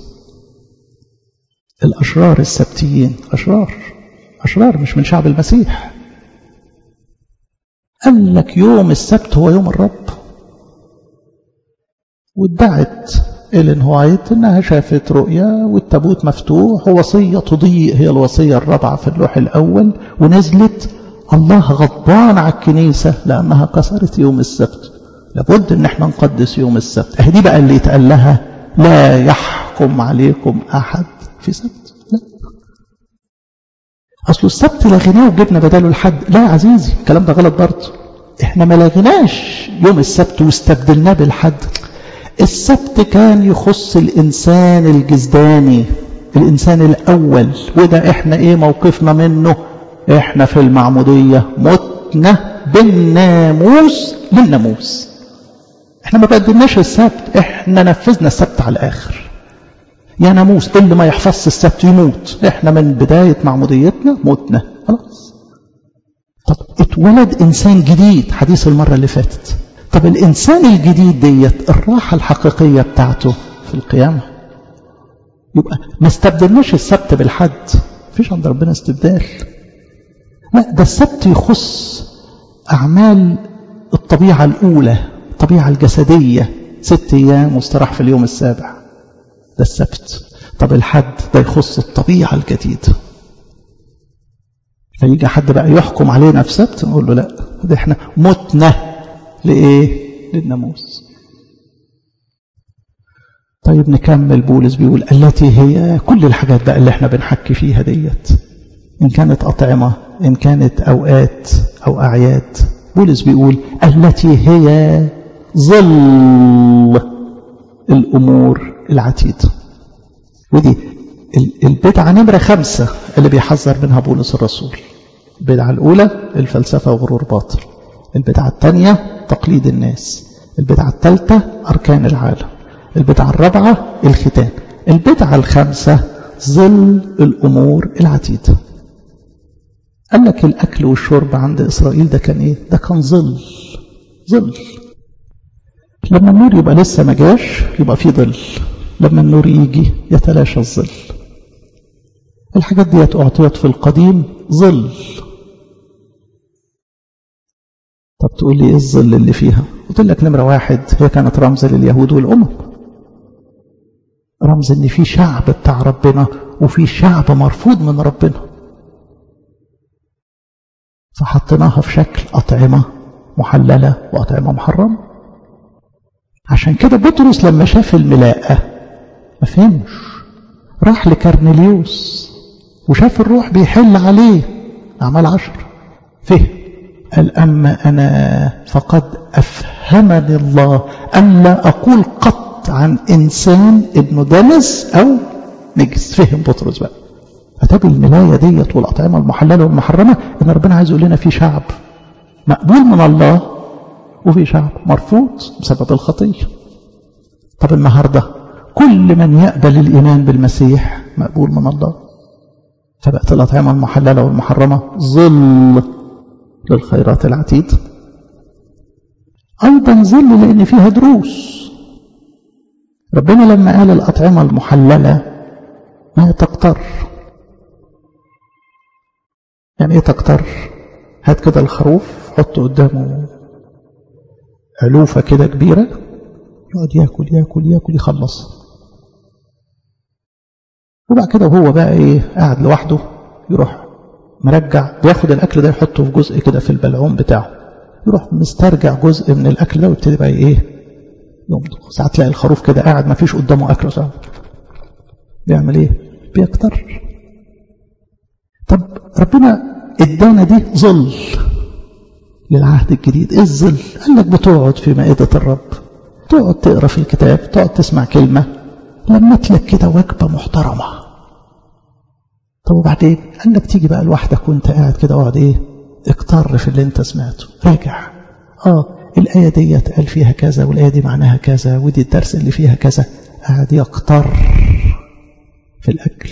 Speaker 1: الأشرار السبتيين أشرار أشرار مش من شعب المسيح قال لك يوم السبت هو يوم الرب وادعت إيلين هوايت إنها شافت رؤيا والتابوت مفتوح ووصية تضيء هي الوصية الرابعة في اللوح الأول ونزلت الله غضبان على الكنيسة لأنها كسرت يوم السبت لابد إن احنا نقدس يوم السبت أهدي بقى اللي يتقال لها لا يحكم عليكم أحد في سبت لا أصل السبت لغيناه وجبنا بداله الحد لا يا عزيزي الكلام ده غلط برضه احنا ما لغيناش يوم السبت واستبدلناه بالحد السبت كان يخص الإنسان الجزداني الإنسان الأول وده إحنا إيه موقفنا منه إحنا في المعمودية متنا بالناموس للناموس إحنا ما بدلناش السبت إحنا نفذنا السبت على الآخر يا ناموس اللي ما يحفظش السبت يموت إحنا من بداية معموديتنا متنا خلاص طب اتولد إنسان جديد حديث المرة اللي فاتت طب الإنسان الجديد ديت الراحة الحقيقية بتاعته في القيامة يبقى ما استبدلناش السبت بالحد فيش عند ربنا استبدال لا ده السبت يخص أعمال الطبيعة الأولى الطبيعة الجسدية ست أيام واستراح في اليوم السابع ده السبت طب الحد ده يخص الطبيعة الجديدة فيجي حد بقى يحكم علينا في سبت نقول له لا ده احنا متنا لإيه؟ للناموس طيب نكمل بولس بيقول التي هي كل الحاجات بقى اللي احنا بنحكي فيها ديت إن كانت أطعمة إن كانت أوقات أو أعياد بولس بيقول التي هي ظل الأمور العتيدة ودي البدعة نمرة خمسة اللي بيحذر منها بولس الرسول البدعة الأولى الفلسفة وغرور باطل البدعة الثانية تقليد الناس البدعة الثالثة أركان العالم البدعة الرابعة الختان البدعة الخامسة ظل الأمور العتيدة قال لك الأكل والشرب عند إسرائيل ده كان إيه؟ ده كان ظل ظل لما النور يبقى لسه ما جاش يبقى في ظل لما النور يجي يتلاشى الظل الحاجات دي أعطيت في القديم ظل طب تقول لي إيه الظل اللي فيها قلت لك نمرة واحد هي كانت رمز لليهود والأمم رمز ان في شعب بتاع ربنا وفي شعب مرفوض من ربنا فحطيناها في شكل أطعمة محللة وأطعمة محرمة عشان كده بطرس لما شاف الملاءة ما فهمش راح لكرنليوس وشاف الروح بيحل عليه أعمال عشر فهم قال أما أنا فقد أفهمني الله أن لا أقول قط عن إنسان ابن دنس أو نجس فهم بطرس بقى فتاب الملاية ديت والأطعمة المحللة والمحرمة إن ربنا عايز يقول لنا في شعب مقبول من الله وفي شعب مرفوض بسبب الخطية طب النهاردة كل من يقبل الإيمان بالمسيح مقبول من الله فبقت الأطعمة المحللة والمحرمة ظل للخيرات العتيد أيضا ظل لأن فيها دروس ربنا لما قال الأطعمة المحللة ما تقتر يعني ايه تقتر هات كده الخروف حط قدامه علوفة كده كبيرة يقعد ياكل ياكل ياكل يخلص وبعد كده وهو بقى ايه قاعد لوحده يروح مرجع بياخد الاكل ده يحطه في جزء كده في البلعوم بتاعه يروح مسترجع جزء من الاكل ده ويبتدي بقى ايه يمضغ ساعات تلاقي الخروف كده قاعد ما فيش قدامه اكل ساعات بيعمل ايه بيكتر طب ربنا ادانا دي ظل للعهد الجديد ايه الظل قال لك بتقعد في مائدة الرب تقعد تقرا في الكتاب تقعد تسمع كلمة لما لك كده وجبة محترمة طب وبعدين قال لك تيجي بقى لوحدك وانت قاعد كده اقعد ايه اكتر في اللي انت سمعته راجع اه الآية دي قال فيها كذا والآية دي معناها كذا ودي الدرس اللي فيها كذا قاعد يقتر في الأكل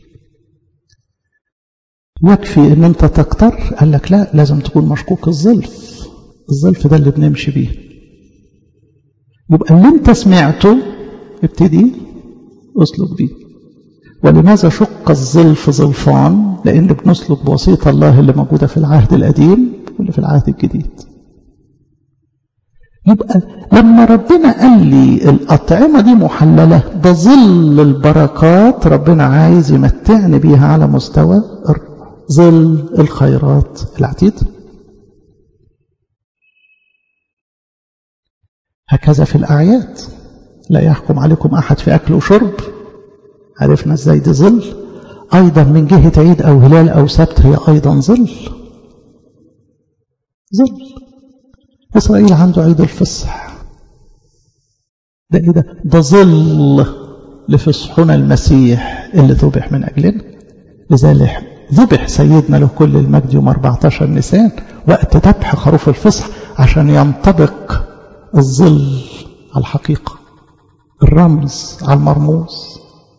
Speaker 1: يكفي ان انت تقتر قال لك لا لازم تكون مشكوك الظلف الظلف ده اللي بنمشي بيه يبقى اللي انت سمعته ابتدي اسلك بيه ولماذا شق الظلف ظلفان لان بنسلك بوصية الله اللي موجودة في العهد القديم واللي في العهد الجديد يبقى لما ربنا قال لي الأطعمة دي محللة ده ظل البركات ربنا عايز يمتعني بيها على مستوى ظل الخيرات العتيد هكذا في الأعياد لا يحكم عليكم أحد في أكل وشرب عرفنا ازاي دي ظل أيضا من جهة عيد أو هلال أو سبت هي أيضا ظل ظل إسرائيل عنده عيد الفصح ده إيه ده ده ظل لفصحنا المسيح اللي ذبح من أجلنا لذلك ذبح سيدنا له كل المجد يوم 14 نيسان وقت ذبح خروف الفصح عشان ينطبق الظل على الحقيقة الرمز على المرموز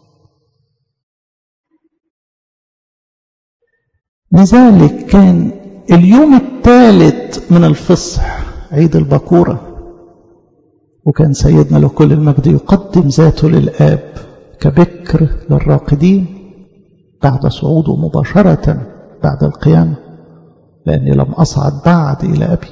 Speaker 1: لذلك كان اليوم الثالث من الفصح عيد البكورة وكان سيدنا له كل المجد يقدم ذاته للآب كبكر للراقدين بعد صعوده مباشرة بعد القيامة لأني لم أصعد بعد إلى أبي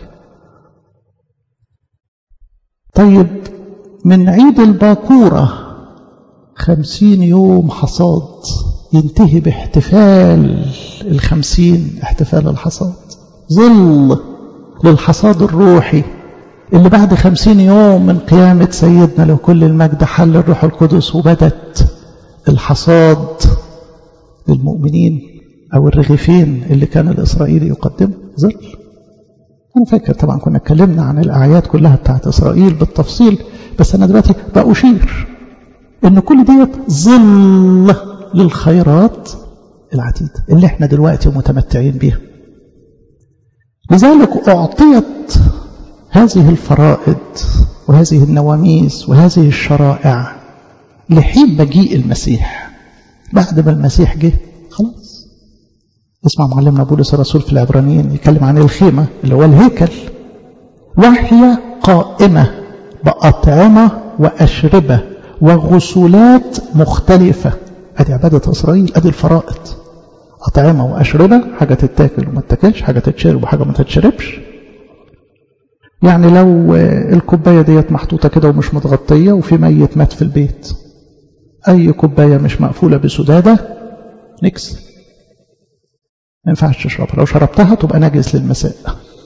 Speaker 1: طيب من عيد الباكورة خمسين يوم حصاد ينتهي باحتفال الخمسين احتفال الحصاد ظل للحصاد الروحي اللي بعد خمسين يوم من قيامة سيدنا له كل المجد حل الروح القدس وبدت الحصاد للمؤمنين أو الرغيفين اللي كان الإسرائيلي يقدم ظل أنا فاكر طبعا كنا اتكلمنا عن الأعياد كلها بتاعت إسرائيل بالتفصيل بس أنا دلوقتي بأشير إن كل ديت ظل للخيرات العتيدة اللي احنا دلوقتي متمتعين بيها لذلك أعطيت هذه الفرائض وهذه النواميس وهذه الشرائع لحين مجيء المسيح بعد ما المسيح جه خلاص اسمع معلمنا بولس الرسول في العبرانيين يتكلم عن الخيمة اللي هو الهيكل وهي قائمة بأطعمة وأشربة وغسولات مختلفة أدي عبادة إسرائيل أدي الفرائض أطعمة وأشربة حاجة تتاكل وما تتاكلش حاجة تتشرب وحاجة ما تتشربش يعني لو الكوباية ديت محطوطة كده ومش متغطية وفي ميت مات في البيت أي كوباية مش مقفولة بسدادة نكس ما ينفعش تشربها لو شربتها تبقى نجس للمساء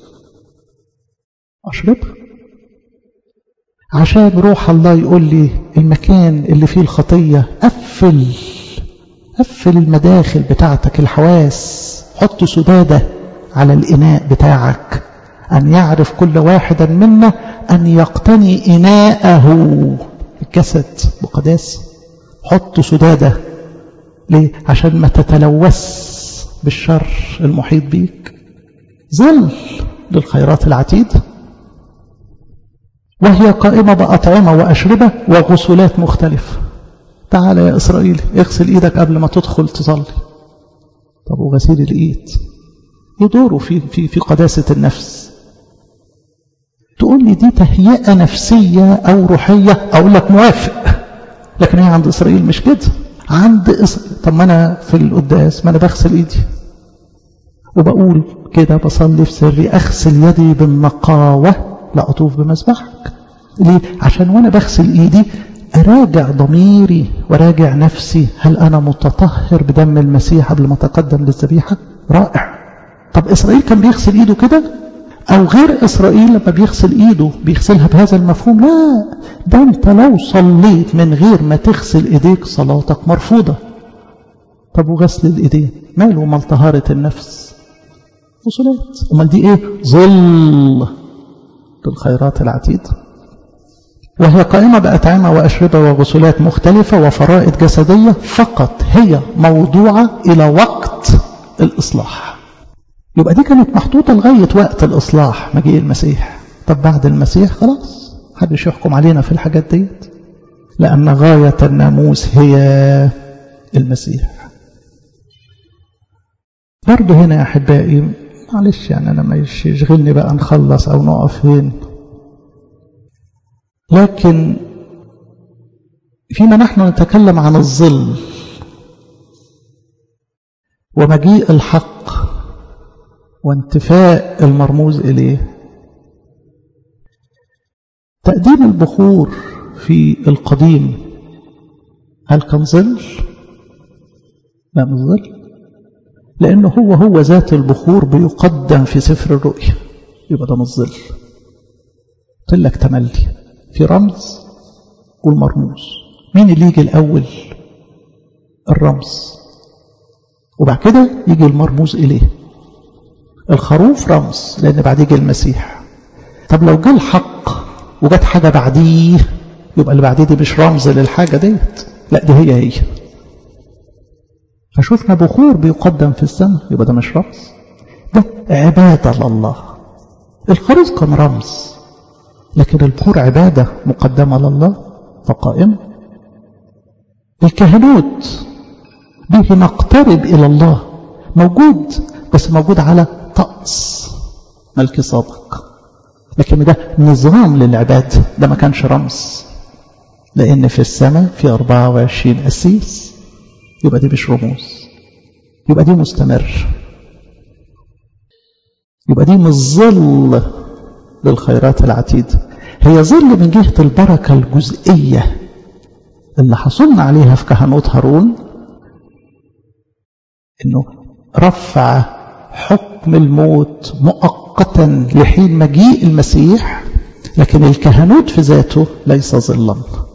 Speaker 1: أشربها عشان روح الله يقول لي المكان اللي فيه الخطية قفل قفل المداخل بتاعتك الحواس حط سدادة على الإناء بتاعك أن يعرف كل واحدا منا أن يقتني إناءه الجسد بقداسه حط سدادة ليه؟ عشان ما تتلوث بالشر المحيط بيك ظل للخيرات العتيد وهي قائمة بأطعمة وأشربة وغسولات مختلفة تعال يا إسرائيل اغسل إيدك قبل ما تدخل تصلي طب وغسيل الإيد يدوروا في, في, في قداسة النفس تقول لي دي تهيئة نفسية أو روحية أقول لك موافق لكن هي عند إسرائيل مش كده عند إسرائيل طب ما أنا في القداس ما أنا بغسل إيدي وبقول كده بصلي في سري أغسل يدي بالنقاوة لا أطوف بمسبحك ليه؟ عشان وأنا بغسل إيدي أراجع ضميري وراجع نفسي هل أنا متطهر بدم المسيح قبل ما أتقدم للذبيحة رائع طب إسرائيل كان بيغسل إيده كده أو غير إسرائيل لما بيغسل إيده بيغسلها بهذا المفهوم لا ده أنت لو صليت من غير ما تغسل إيديك صلاتك مرفوضة طب وغسل الإيدين ماله مال طهارة النفس وصلات أمال دي إيه ظل للخيرات العتيدة وهي قائمة بأطعمة وأشربة وغسولات مختلفة وفرائض جسدية فقط هي موضوعة إلى وقت الإصلاح يبقى دي كانت محطوطة لغاية وقت الإصلاح مجيء المسيح طب بعد المسيح خلاص محدش يحكم علينا في الحاجات ديت لأن غاية الناموس هي المسيح برضه هنا يا أحبائي معلش يعني أنا ما يشغلني بقى نخلص أو نقف فين لكن فيما نحن نتكلم عن الظل ومجيء الحق وانتفاء المرموز إليه تقديم البخور في القديم هل كان ظل؟ لا مش ظل لأنه هو هو ذات البخور بيقدم في سفر الرؤيا يبقى ده مش ظل قلت لك تملي في رمز والمرموز مين اللي يجي الأول الرمز وبعد كده يجي المرموز إليه الخروف رمز لأن بعد يجي المسيح طب لو جه الحق وجت حاجة بعديه يبقى اللي بعديه دي مش رمز للحاجة ديت لا دي هي هي فشوفنا بخور بيقدم في السماء يبقى ده مش رمز ده عبادة لله الخروف كان رمز لكن البخور عبادة مقدمة لله فقائمة الكهنوت به نقترب إلى الله موجود بس موجود على طقس ملك صادق لكن ده نظام للعبادة ده ما كانش رمز لأن في السماء في 24 أسيس يبقى دي مش رموز يبقى دي مستمر يبقى دي مش ظل للخيرات العتيدة هي ظل من جهة البركة الجزئية اللي حصلنا عليها في كهنوت هارون انه رفع حكم الموت مؤقتا لحين مجيء المسيح لكن الكهنوت في ذاته ليس ظلا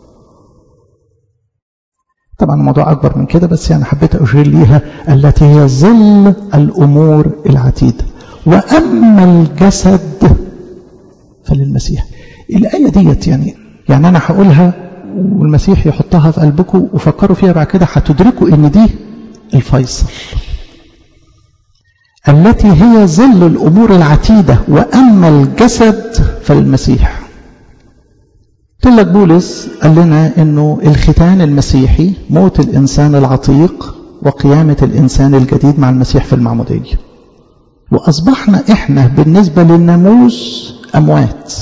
Speaker 1: طبعا الموضوع أكبر من كده بس يعني حبيت أشير ليها التي هي ظل الأمور العتيدة وأما الجسد فللمسيح الآية ديت يعني يعني أنا هقولها والمسيح يحطها في قلبكم وفكروا فيها بعد كده هتدركوا إن دي الفيصل التي هي ظل الأمور العتيدة وأما الجسد فالمسيح قلت لك بولس قال لنا انه الختان المسيحي موت الانسان العتيق وقيامة الانسان الجديد مع المسيح في المعمودية واصبحنا احنا بالنسبة للناموس اموات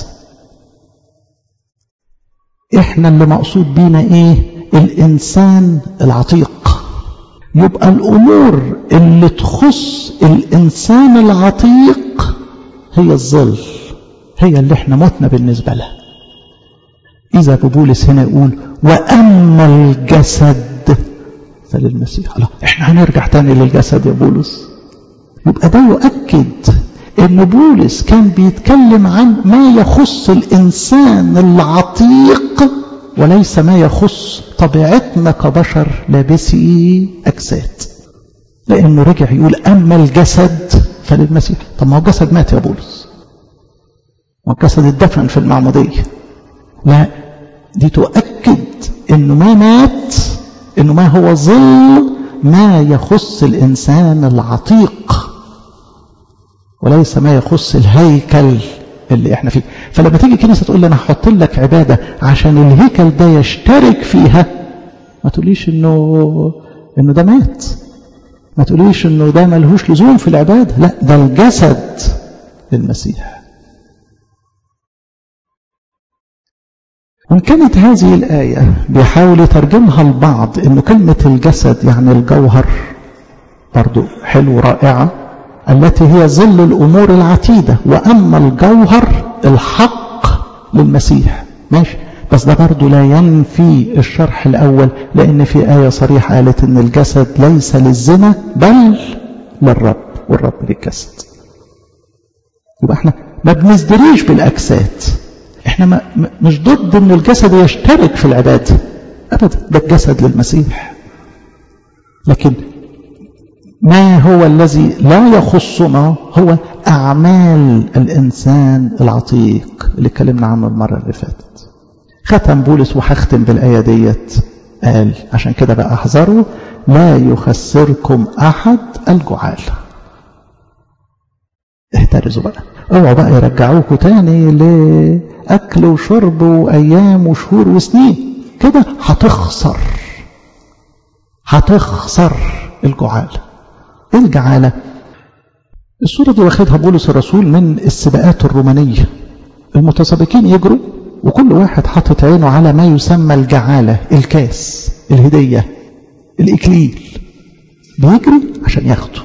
Speaker 1: احنا اللي مقصود بينا ايه الانسان العتيق يبقى الامور اللي تخص الانسان العتيق هي الظل هي اللي احنا متنا بالنسبة لها إذا بولس هنا يقول وأما الجسد فللمسيح لا احنا هنرجع تاني للجسد يا بولس يبقى ده يؤكد ان بولس كان بيتكلم عن ما يخص الانسان العتيق وليس ما يخص طبيعتنا كبشر لابسي اجساد لانه رجع يقول اما الجسد فللمسيح طب ما هو الجسد مات يا بولس ما الجسد اتدفن في المعموديه لا دي تؤكد انه ما مات انه ما هو ظل ما يخص الانسان العتيق وليس ما يخص الهيكل اللي احنا فيه فلما تيجي كنيسه تقول لي انا هحط لك عباده عشان الهيكل ده يشترك فيها ما تقوليش انه انه ده مات ما تقوليش انه ده ملهوش لزوم في العباده لا ده الجسد للمسيح وإن كانت هذه الآية بيحاول يترجمها البعض إنه كلمة الجسد يعني الجوهر برضو حلو رائعة التي هي ظل الأمور العتيدة وأما الجوهر الحق للمسيح ماشي بس ده برضو لا ينفي الشرح الأول لأن في آية صريحة قالت إن الجسد ليس للزنا بل للرب والرب للجسد يبقى احنا ما بنزدريش بالأجساد احنا ما مش ضد ان الجسد يشترك في العبادة ابدا ده الجسد للمسيح لكن ما هو الذي لا يخصنا هو اعمال الانسان العتيق اللي اتكلمنا عنه المرة اللي فاتت ختم بولس وهختم بالايه ديت قال عشان كده بقى احذروا لا يخسركم احد الجعال احترزوا بقى اوعوا بقى يرجعوكوا تاني لاكل وشرب وايام وشهور وسنين كده هتخسر هتخسر الجعالة ايه الجعالة الصورة دي واخدها بولس الرسول من السباقات الرومانية المتسابقين يجروا وكل واحد حاطط عينه على ما يسمى الجعالة الكاس الهدية الإكليل بيجري عشان ياخده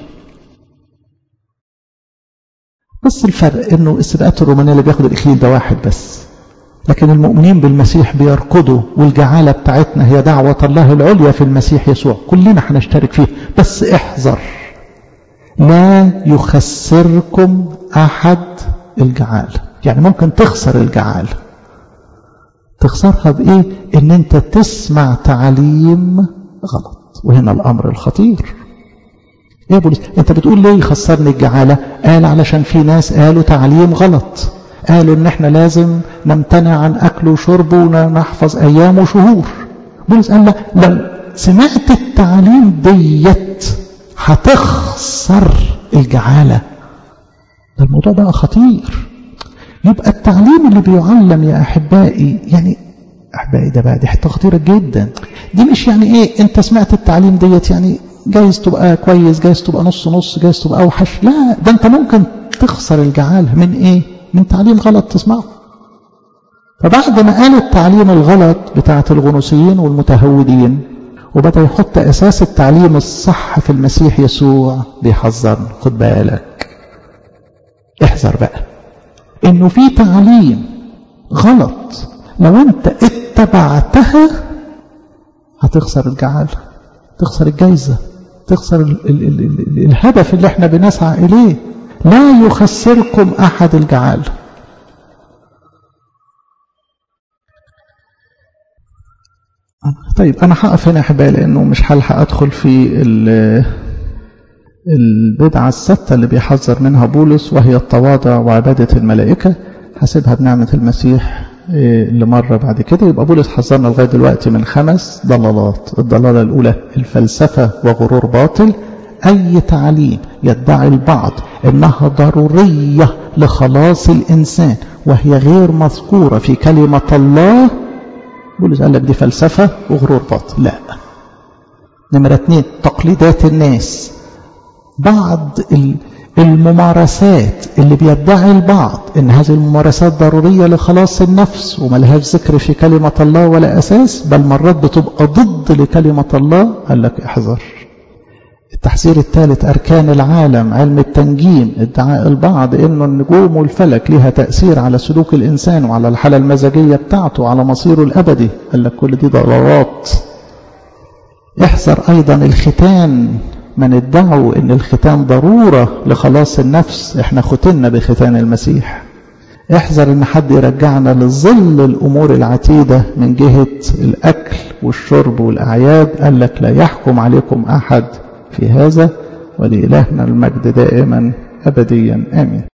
Speaker 1: بس الفرق انه السباقات الرومانية اللي بياخد الإكليل ده واحد بس لكن المؤمنين بالمسيح بيركضوا والجعالة بتاعتنا هي دعوة الله العليا في المسيح يسوع كلنا هنشترك فيه بس احذر لا يخسركم أحد الجعالة يعني ممكن تخسر الجعالة تخسرها بإيه إن أنت تسمع تعليم غلط وهنا الأمر الخطير يا بولس أنت بتقول ليه يخسرني الجعالة قال علشان في ناس قالوا تعليم غلط قالوا ان احنا لازم نمتنع عن اكل وشرب ونحفظ ايام وشهور بولس قال لا لو سمعت التعليم ديت هتخسر الجعالة ده الموضوع بقى خطير يبقى التعليم اللي بيعلم يا احبائي يعني احبائي ده بقى دي حته خطيره جدا دي مش يعني ايه انت سمعت التعليم ديت يعني جايز تبقى كويس جايز تبقى نص نص جايز تبقى اوحش لا ده انت ممكن تخسر الجعاله من ايه من تعليم غلط تسمعه فبعد ما قال التعليم الغلط بتاعة الغنوصيين والمتهودين وبدأ يحط أساس التعليم الصح في المسيح يسوع بيحذرنا خد بالك احذر بقى انه في تعليم غلط لو انت اتبعتها هتخسر الجعالة تخسر الجايزة تخسر ال ال ال ال الهدف اللي احنا بنسعى اليه لا يخسركم أحد الجعال طيب أنا هقف هنا أحبائي لأنه مش هلحق أدخل في البدعة الستة اللي بيحذر منها بولس وهي التواضع وعبادة الملائكة هسيبها بنعمة المسيح لمرة بعد كده يبقى بولس حذرنا لغاية دلوقتي من خمس ضلالات الضلالة الأولى الفلسفة وغرور باطل أي تعليم يدعي البعض أنها ضرورية لخلاص الإنسان وهي غير مذكورة في كلمة الله بولس قال لك دي فلسفة وغرور باطل لا نمرة اتنين تقليدات الناس بعض الممارسات اللي بيدعي البعض ان هذه الممارسات ضرورية لخلاص النفس وملهاش ذكر في كلمة الله ولا اساس بل مرات بتبقى ضد لكلمة الله قال لك احذر التحذير الثالث أركان العالم علم التنجيم ادعاء البعض أنه النجوم والفلك لها تأثير على سلوك الإنسان وعلى الحالة المزاجية بتاعته وعلى مصيره الأبدي قال لك كل دي ضرورات احذر أيضا الختان من ادعوا أن الختان ضرورة لخلاص النفس احنا ختنا بختان المسيح احذر ان حد يرجعنا لظل الامور العتيدة من جهة الاكل والشرب والاعياد قال لك لا يحكم عليكم احد في هذا ولإلهنا المجد دائما أبديا آمين